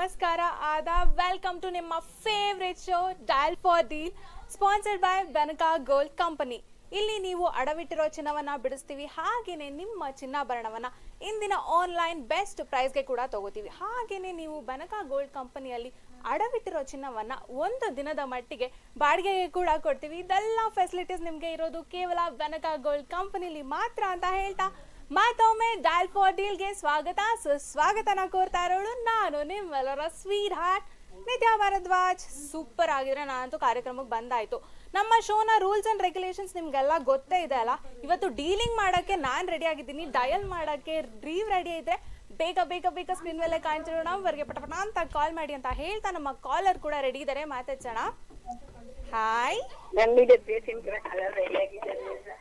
ನಮಸ್ಕಾರ ಆದಾಬ್ welcome to ನಿಮ್ಮ favourite show dial for deal sponsored by Benaka gold company ಇಲ್ಲಿ ನೀವು ಅಡವಿಟ್ಟಿರೋ ಚಿನ್ನವನ್ನ ಬಿಡಿಸ್ತೀವಿ ಹಾಗೇನೆ ನಿಮ್ಮ ಚಿನ್ನಾಭರಣವನ್ನ ಇಂದಿನ ಆನ್ಲೈನ್ ಬೆಸ್ಟ್ ಪ್ರೈಸ್ಗೆ ಕೂಡ ತಗೋತೀವಿ ಹಾಗೇನೆ ನೀವು ಬೆನಕಾ ಗೋಲ್ಡ್ ಕಂಪನಿಯಲ್ಲಿ ಅಡವಿಟ್ಟಿರೋ ಚಿನ್ನವನ್ನ ಒಂದು ದಿನದ ಮಟ್ಟಿಗೆ ಬಾಡಿಗೆಗೆ ಕೂಡ ಕೊಡ್ತೀವಿ ಇದೆಲ್ಲ ಫೆಸಿಲಿಟೀಸ್ ನಿಮಗೆ ಇರೋದು ಕೇವಲ ಬೆನಕಾ ಗೋಲ್ಡ್ ಕಂಪನಿಲಿ ಮಾತ್ರ ಅಂತ ಹೇಳ್ತಾ ಮತ್ತೊಮ್ಮೆ ಡಯಲ್ ಫಾರ್ ಡೀಲ್ಗೆ ಸ್ವಾಗತ ಸುಸ್ವಾಗತನ ಕೋರ್ತಾ ಇರೋಳು ನಾನು ನಿಮ್ಮೆಲ್ಲರ ಸ್ವೀಟ್ ಹಾರ್ಟ್ ನಿತ್ಯ ಭಾರದ್ವಾಜ್ ಸೂಪರ್ ಆಗಿದ್ರೆ ನಾನಂತೂ ಕಾರ್ಯಕ್ರಮಕ್ಕೆ ಬಂದಾಯ್ತು ನಮ್ಮ ಶೋನ ರೂಲ್ಸ್ ಅಂಡ್ ರೆಗ್ಯುಲೇಷನ್ಸ್ ನಿಮ್ಗೆಲ್ಲ ಗೊತ್ತೇ ಇದೆ ಅಲ್ಲ ಇವತ್ತು ಡೀಲಿಂಗ್ ಮಾಡಕ್ಕೆ ನಾನು ರೆಡಿ ಆಗಿದ್ದೀನಿ ಡಯಲ್ ಮಾಡಕ್ಕೆ ಡ್ರೀವ್ ರೆಡಿ ಇದ್ರೆ ಬೇಗ ಬೇಗ ಬೇಗ ಸ್ಕ್ರೀನ್ ಮೇಲೆ ಕಾಣ್ತಿರೋ ನಂಬರ್ಗೆ ಪಟಪಟ ಅಂತ ಕಾಲ್ ಮಾಡಿ ಅಂತ ಹೇಳ್ತಾ ನಮ್ಮ ಕಾಲರ್ ಕೂಡ ರೆಡಿ ಇದ್ದಾರೆ ಮಾತಾಡ್ಸೋಣ ಹಾಯ್ ನನ್ನಿದೆ ಪೇಷಂಟ್ ಕಲರ್ ರೆಡಿ ಆಗಿದೆ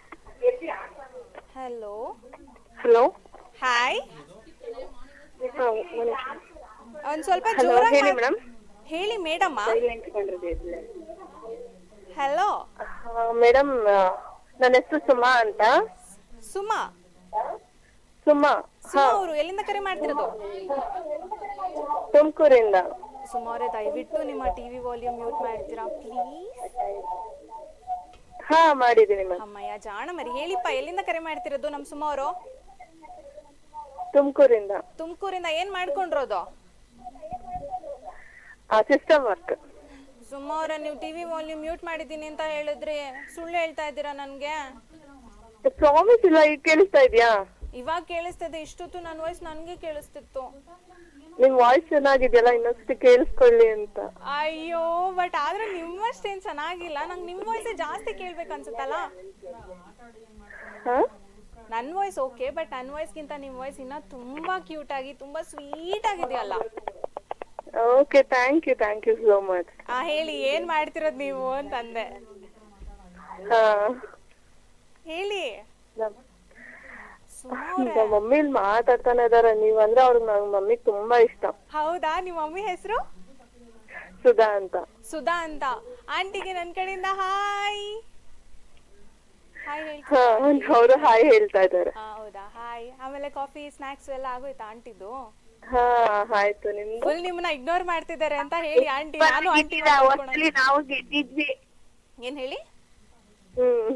ಹಲೋ ಹಲೋ ಹಾಯ್ ಒಂದ್ ಸ್ವಲ್ಪ ಹಲೋ ಜೋರಾಗಿ ಹೇಳಿ ಮಾತ್- ಮೇಡಮ್ ಹೇಳಿ ಮೇಡಮ್ಮ ಸೈಲೆಂಟ್ ಕೊಂಡಿದೆ ಹಲೋ ಮೇಡಮ್ ನನ್ನ ಹೆಸರು ಸುಮಾ ಅಂತ ಸುಮಾ ಸುಮಾ ಸುಮಾ ಅವರು ಎಲ್ಲಿಂದ ಕರೆ ಮಾಡ್ತಿರೋದು ತುಮಕೂರಿಂದ ಸುಮಾ ಅವರೇ ದಯವಿಟ್ಟು ನಿಮ್ಮ ಟಿವಿ ವಾಲ್ಯೂಮ್ ಮ್ಯೂಟ್ ಮಾಡ್ತೀರಾ ಪ್ಲೀಸ್ ಹಾ ಮಾಡಿದ್ದೀನಿ ಮ್ಯಾಮ್ ಅಮ್ಮಯ್ಯ ಜಾಣ ಮರಿ ಹೇಳಿಪ್ಪ ಎಲ್ಲಿಂದ ಕರೆ ಮಾಡ್ತಿರೋದು ನಮ್ ಸುಮಾ ಅವರು ತುಮಕೂರಿಂದ ತುಮಕೂರಿಂದ ಏನ್ ಮಾಡ್ಕೊಂಡ್ರೋದು ಸಿಸ್ಟಮ್ ವರ್ಕ್ ಸುಮಾ ಅವರೇ ನೀವು ಟಿವಿ ವಾಲ್ಯೂಮ್ ಮ್ಯೂಟ್ ಮಾಡಿದ್ದೀನಿ ಅಂತ ಹೇಳಿದ್ರಿ ಸುಳ್ಳು ಹೇಳ್ತಾ ಇದ್ದೀರಾ ನನ್ಗೆ ಪ್ರಾಮಿಸ್ ಇಲ್ಲ ಈಗ ಕೇಳಿಸ್ತಾ ಇದೆಯಾ ಇವಾಗ ಕೇಳಿಸ್ತಿದೆ ಇಷ್ಟೊತ್ತು ನನ್ನ ವಾಯ್ಸ್ ನನ್ಗೆ ಕೇಳಿಸ್ತಿತ್ತು ನಿಮ್ ವಾಯ್ಸ್ ಚೆನ್ನಾಗಿದೆಯಲ್ಲ ಇನ್ನೊಂದ್ಸತಿ ಕೇಳಿಸ್ಕೊಳ್ಳಿ ಅಂತ ಅಯ್ಯೋ ಬಟ್ ಆದ್ರೆ ನಿಮ್ಮಷ್ಟೇನ್ ಚೆನ್ನಾಗಿಲ್ಲ ನಂಗೆ ನಿಮ್ ವಾಯ್ಸೇ ಜಾಸ್ತಿ ಕೇಳ್ಬೇಕು ಅನ್ಸುತ್ತಲ್ಲ ಹಾ ನನ್ನ ವಾಯ್ಸ್ ಓಕೆ ಬಟ್ ನನ್ನ ವಾಯ್ಸ್ಗಿಂತ ನಿಮ್ಮ ವಾಯ್ಸ್ ಇನ್ನ ತುಂಬಾ ಕ್ಯೂಟ್ ಆಗಿ ತುಂಬಾ ಸ್ವೀಟ್ ಆಗಿದೆಯಲ್ಲ okay thank you thank you so much ಆ ಹೇಳಿ ಏನ್ ಮಾಡ್ತಿರೋದ್ ನೀವು ಅಂತಂದೆ ಹಾ ಹೇಳಿ ನಮ್- ಸುಮಾ ನಮ್ಮ ಮಮ್ಮಿ ಮಾತಾಡ್ತಾನೆ ಇದಾರೆ ನೀವ್ ಅಂದ್ರೆ ಅವ್ರಿಗೆ ನನ್ ಮಮ್ಮಿಗ್ ತುಂಬಾ ಇಷ್ಟ ಹೌದಾ ನಿಮ್ಮ ಮಮ್ಮಿ ಹೆಸರು ಸುಧಾ ಅಂತ ಸುಧಾ ಅಂತ ಆಂಟಿಗೆ ನನ್ ಕಡೆಯಿಂದ ಹಾಯ್ ಹಾಯ್ ಹೇಳಿ ಹಾ ಅವರು ಹಾಯ್ ಹೇಳ್ತಾ ಇದಾರೆ ಆ, ಹೌದಾ ಹಾಯ್ ಆಮೇಲೆ ಕಾಫಿ ಸ್ನಾಕ್ಸ್ ಎಲ್ಲ ಆಗೋಯ್ತಾ ಆಂಟಿದು ಹಾ ಆಯ್ತು ನಿಮ್ದು ಫುಲ್ ನಿಮ್ಮನ್ನ ಇಗ್ನೋರ್ ಮಾಡ್ತಿದ್ದಾರೆ ಅಂತ ಹೇಳಿ ಆಂಟಿ ನಾನು ಆಂಟಿ ಅವತ್ತಲ್ಲಿ ನಾವು ಗೆದ್ದಿದ್ವಿ ಏನ್ ಹೇಳಿ ಹ್ಮ್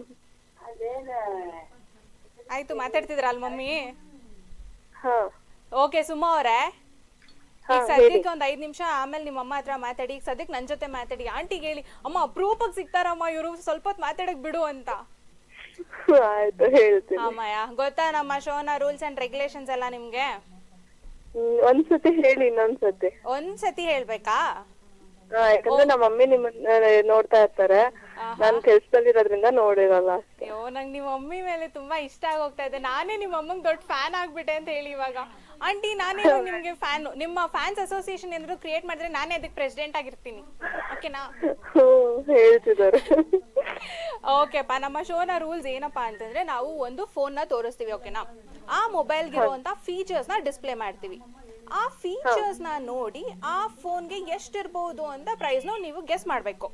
ಆಯ್ತು ಮಾತಾಡ್ತಿದ್ರ ಅಲ್ ಮಮ್ಮಿ ಹಾ ಓಕೆ ಸುಮಾ ಅವರೇ ಹಾ, ಈಗ ಸದ್ಯಕ್ಕೆ ಒಂದ್ ಐದ್ ನಿಮಿಷ ಆಮೇಲೆ ನಿಮ್ಮ ಅಮ್ಮ ಹತ್ರ ಮಾತಾಡಿ ಈಗ ಸದ್ಯಕ್ಕೆ ನನ್ ಜೊತೆ ಮಾತಾಡಿ ಆಂಟಿಗೆ ಹೇಳಿ ಅಮ್ಮ ಅಪ್ರೂಪಕ್ ಸಿಗ್ತಾರಮ್ಮ ಇವರು ಸ್ವಲ್ಪ ಹೊತ್ತು ಮಾತಾಡಕ್ ಬಿಡು ಅಂತ ಆಯ್ತು ಹೇಳ್ತೀನಿ ಅಮ್ಮಯ್ಯ ಗೊತ್ತಾ ನಮ್ಮ ಶೋನ ರೂಲ್ಸ್ ಅಂಡ್ ರೆಗ್ಯುಲೇಷನ್ಸ್ ಎಲ್ಲ ನಿಮ್ಗೆ ಹ್ಮ್, ಒಂದ್ಸತಿ ಹೇಳಿ ಇನ್ನೊಂದ್ಸತಿ ಒಂದ್ ಸತಿ ಹೇಳ್ಬೇಕಾ ಹಾ ಯಾಕಂದ್ರೆ ನಮ್ಮ ಮಮ್ಮಿ ನಿಮ್ಮನ್ನ ನೋಡ್ತಾ ಇರ್ತಾರೆ ನಾನ್ ಕೆಲ್ಸದಲ್ಲಿರೋದ್ರಿಂದ ನೋಡಿರಲ್ಲ ಅಷ್ಟೇ ಅಯ್ಯೋ ನಂಗೆ ನಿಮ್ಮ ಮಮ್ಮಿ ಮೇಲೆ ತುಂಬಾ ಇಷ್ಟ ಆಗಿ ಹೋಗ್ತಾ ಇದೆ ನಾನೇ ನಿಮ್ಮ ಅಮ್ಮಂಗ್ ದೊಡ್ಡ ಫ್ಯಾನ್ ಆಗ್ಬಿಟ್ಟೆ ಅಂತ ಹೇಳಿ ಇವಾಗ ಆಂಟಿ ನಾನೇ ನಿಮ್ಗೆ ಫ್ಯಾನ್ ನಿಮ್ಮ ಫ್ಯಾನ್ಸ್ ಅಸೋಸಿಯೇಷನ್ ಏನಾದ್ರು ಕ್ರಿಯೇಟ್ ಮಾಡಿದ್ರೆ ನಾನೇ ಅದಕ್ಕೆ ಪ್ರೆಸಿಡೆಂಟ್ ಆಗಿರ್ತೀನಿ ಓಕೆನಾ ಹ್ಮ್ ಹೇಳ್ತಿದ್ದಾರೆ ಓಕೆಪ್ಪ ನಮ್ಮ ಶೋನ ರೂಲ್ಸ್ ಏನಪ್ಪಾ ಅಂತಂದ್ರೆ ನಾವು ಒಂದು ಫೋನ್ ನ ತೋರಿಸ್ತೀವಿ ಓಕೆನಾ ಆ ಮೊಬೈಲ್ ಇರುವಂತ ಫೀಚರ್ಸ್ ನ ಡಿಸ್ಪ್ಲೇ ಮಾಡ್ತೀವಿ ಆ ಫೀಚರ್ಸ್ ನ ನೋಡಿ ಆ ಫೋನ್ಗೆ ಎಷ್ಟಿರ್ಬಹುದು ಅಂತ ಪ್ರೈಸ್ ನ ನೀವು ಗೆಸ್ ಮಾಡ್ಬೇಕು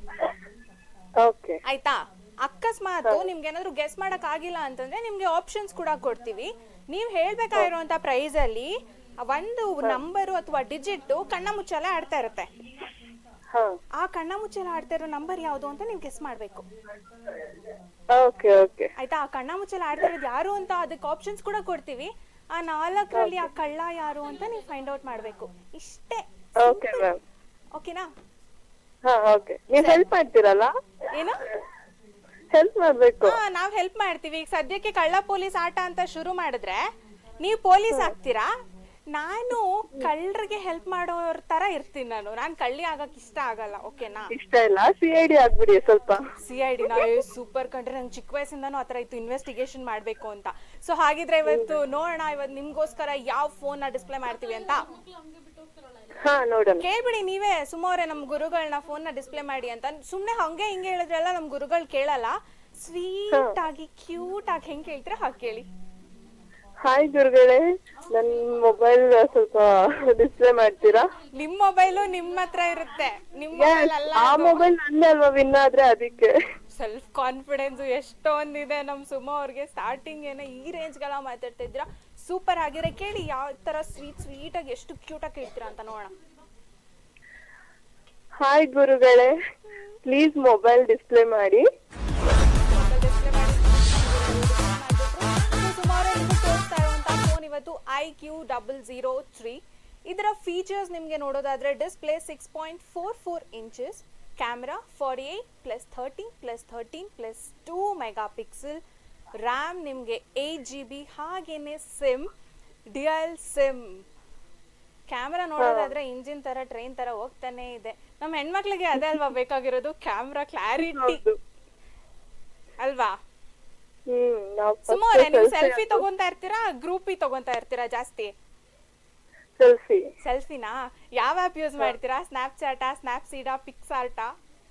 ಓಕೆ ಆಯ್ತಾ ಅಕಸ್ಮಾತ್ ನಿಮ್ಗೆ ಏನಾದ್ರು ಗೆಸ್ ಮಾಡಕ್ ಆಗಿಲ್ಲ ಅಂತಂದ್ರೆ ನಿಮ್ಗೆ ಆಪ್ಷನ್ಸ್ ಕೂಡ ಕೊಡ್ತೀವಿ ನೀವ್ ಹೇಳ್ಬೇಕಾಗಿರುವಂತ ಪ್ರೈಸ್ ಅಲ್ಲಿ ಒಂದು ನಂಬರು ಅಥವಾ ಡಿಜಿಟ್ ಕಣ್ಣ ಮುಚ್ಚಾಲೆ ಆಡ್ತಾ ಇರುತ್ತೆ ಹಾ ಆ ಕಣ್ಣ ಮುಚ್ಚಾಲೆ ಆಡ್ತಾ ಇರೋ ನಂಬರ್ ಯಾವುದು ಅಂತ ನೀವು ಗೆಸ್ ಮಾಡ್ಬೇಕು ಓಕೆ ಓಕೆ ಆಯ್ತಾ ಆ ಕಣ್ಣ ಮುಚ್ಚಲ ಆಡ್ತಾ ಇರೋದು ಯಾರು ಅಂತ ಅದಕ್ಕೆ ಆಪ್ಷನ್ಸ್ ಕೂಡ ಕೊಡ್ತೀವಿ ಆ ನಾಲ್ಕರಲ್ಲಿ ಆ ಕಳ್ಳ ಯಾರು ಅಂತ ನೀವು ಫೈಂಡ್ ಔಟ್ ಮಾಡ್ಬೇಕು ಇಷ್ಟೇ ಓಕೆ ಮ್ಯಾಮ್ ಓಕೆನಾ ಹಾ ಓಕೆ ನೀವ್ ಹೆಲ್ಪ್ ಮಾಡ್ತೀರಲ್ಲ ಏನು ಹೆಲ್ಪ್ ಮಾಡ್ಬೇಕು ಹಾ ನಾವ್ ಹೆಲ್ಪ್ ಮಾಡ್ತೀವಿ ಈಗ ಸದ್ಯಕ್ಕೆ ಕಳ್ಳ ಪೊಲೀಸ್ ಆಟ ಅಂತ ಶುರು ಮಾಡಿದ್ರೆ ನೀವು ಪೊಲೀಸ್ ಆಗ್ತೀರಾ ನಾನು ಕಳ್ಳರಿಗೆ ಹೆಲ್ಪ್ ಮಾಡೋರ್ ತರ ಇರ್ತೀನಿ ನಾನು ನಾನ್ ಕಳ್ಳಿ ಆಗಕ್ ಇಷ್ಟ ಆಗಲ್ಲ ಓಕೆನಾ ಇಷ್ಟ ಇಲ್ಲ ಸಿ ಐ ಡಿ ಆಗ್ಬಿಡಿ ಸ್ವಲ್ಪ ಸಿ ಐ ಡಿ ನಾವು ಸೂಪರ್ ಕಂಡ್ರೆ ನಂಗೆ ಚಿಕ್ಕ ವಯಸ್ಸಿಂದನೂ ಆ ಥರ ಇತ್ತು ಇನ್ವೆಸ್ಟಿಗೇಷನ್ ಮಾಡಬೇಕು ಅಂತ ಸೊ ಹಾಗಿದ್ರೆ ಇವತ್ತು ನೋಡೋಣ ಇವತ್ತು ನಿಮ್ಗೋಸ್ಕರ ಯಾವ ಫೋನ್ನ ಡಿಸ್ಪ್ಲೇ ಮಾಡ್ತೀವಿ ಅಂತ ಹಾ ನೋಡೋಣ ಕೇಳ್ಬಿಡಿ ನೀವೇ ಸುಮಾರೇ ನಮ್ಮ ಗುರುಗಳನ್ನ ಫೋನ್ನ ಡಿಸ್ಪ್ಲೇ ಮಾಡಿ ಅಂತ ಸುಮ್ಮನೆ ಹಂಗೆ ಹಿಂಗೆ ಹೇಳಿದ್ರೆಲ್ಲ ನಮ್ಮ ಗುರುಗಳು ಕೇಳಲ್ಲ ಸ್ವೀಟ್ ಆಗಿ ಕ್ಯೂಟ್ ಆಗಿ ಹೆಂಗೆ ಕೇಳ್ತೀರಾ ಹಾಗೆ ಕೇಳಿ ಹಾಯ್ ಗುರುಗಳೇ ನನ್ ಮೊಬೈಲ್ ಸ್ವಲ್ಪ ಡಿಸ್ಪ್ಲೇ ಮಾಡ್ತೀರಾ ನಿಮ್ಮ ಮೊಬೈಲು ನಿಮ್ಮ ಹತ್ರ ಇರುತ್ತೆ ನಿಮ್ಮ ಮೊಬೈಲ್ ಅಲ್ಲ ಆ ಮೊಬೈಲ್ ನಂದೇ ಅಲ್ವಾ ವಿನ್ ಆದ್ರೆ ಅದಕ್ಕೆ ಸೆಲ್ಫ್ ಕಾನ್ಫಿಡೆನ್ಸ್ ಎಷ್ಟೊಂದಿದೆ ನಮ್ಮ ಸುಮಾ ಅವ್ರಿಗೆ ಸ್ಟಾರ್ಟಿಂಗ್ ಏನೋ ಈ ರೇಂಜ್ಗೆಲ್ಲ ಮಾತಾಡ್ತಾ ಇದ್ದೀರಾ ಸೂಪರ್ ಆಗಿದ್ರೆ ಕೇಳಿ ಯಾವ ಥರ ಸ್ವೀಟ್ ಸ್ವೀಟಾಗಿ ಎಷ್ಟು ಕ್ಯೂಟಾಗಿ ಕೇಳ್ತೀರಾ ಅಂತ ನೋಡೋಣ ಹಾಯ್ ಗುರುಗಳೇ ಪ್ಲೀಸ್ ಮೊಬೈಲ್ ಡಿಸ್ಪ್ಲೇ ಮಾಡಿ ಸುಮಾರು ನಿಮ್ಗೆ ತೋರಿಸ್ತಾ ಇರುವಂತ ಫೋನ್ ಇವತ್ತು I Q double zero three ಇದರ ಫೀಚರ್ಸ್ ನಿಮಗೆ ನೋಡೋದಾದ್ರೆ display six point four four inches camera forty eight plus thirteen plus thirteen plus two megapixel RAM ನಿಮಗೆ ಏಯ್ಟ್ ಜಿ ಬಿ ಹಾಗೇನೆ ಸಿಮ್ ಡಿಯಲ್ ಸಿಮ್ ಕ್ಯಾಮ್ರಾ ನೋಡೋದಾದ್ರೆ engine ತರ train ತರ ಹೋಗ್ತಾನೆ ಇದೆ ನಮ್ಮ ಹೆಣ್ಮಕ್ಳಿಗೆ ಅದೇ ಅಲ್ವಾ ಬೇಕಾಗಿರೋದು ಕ್ಯಾಮ್ರಾ ಕ್ಲಾರಿಟಿ ಹೌದು ಅಲ್ವಾ ಹ್ಮ್ ನಾವ್ ಸುಮಾರು ನೀವು ಸೆಲ್ಫಿ ತಗೊಂತಾ ಇರ್ತೀರಾ ಗ್ರೂಪಿ ತಗೊಂತಾ ಇರ್ತೀರಾ ಜಾಸ್ತಿ ಸೆಲ್ಫಿ ಸೆಲ್ಫಿನಾ ಯಾವ ಆಪ್ ಯೂಸ್ ಮಾಡ್ತೀರಾ ಸ್ನ್ಯಾಪ್ ಚಾಟಾ ಸ್ನ್ಯಾಪ್ ಸೀಡಾ ಪಿಕ್ಸ್ ಆರ್ಟಾ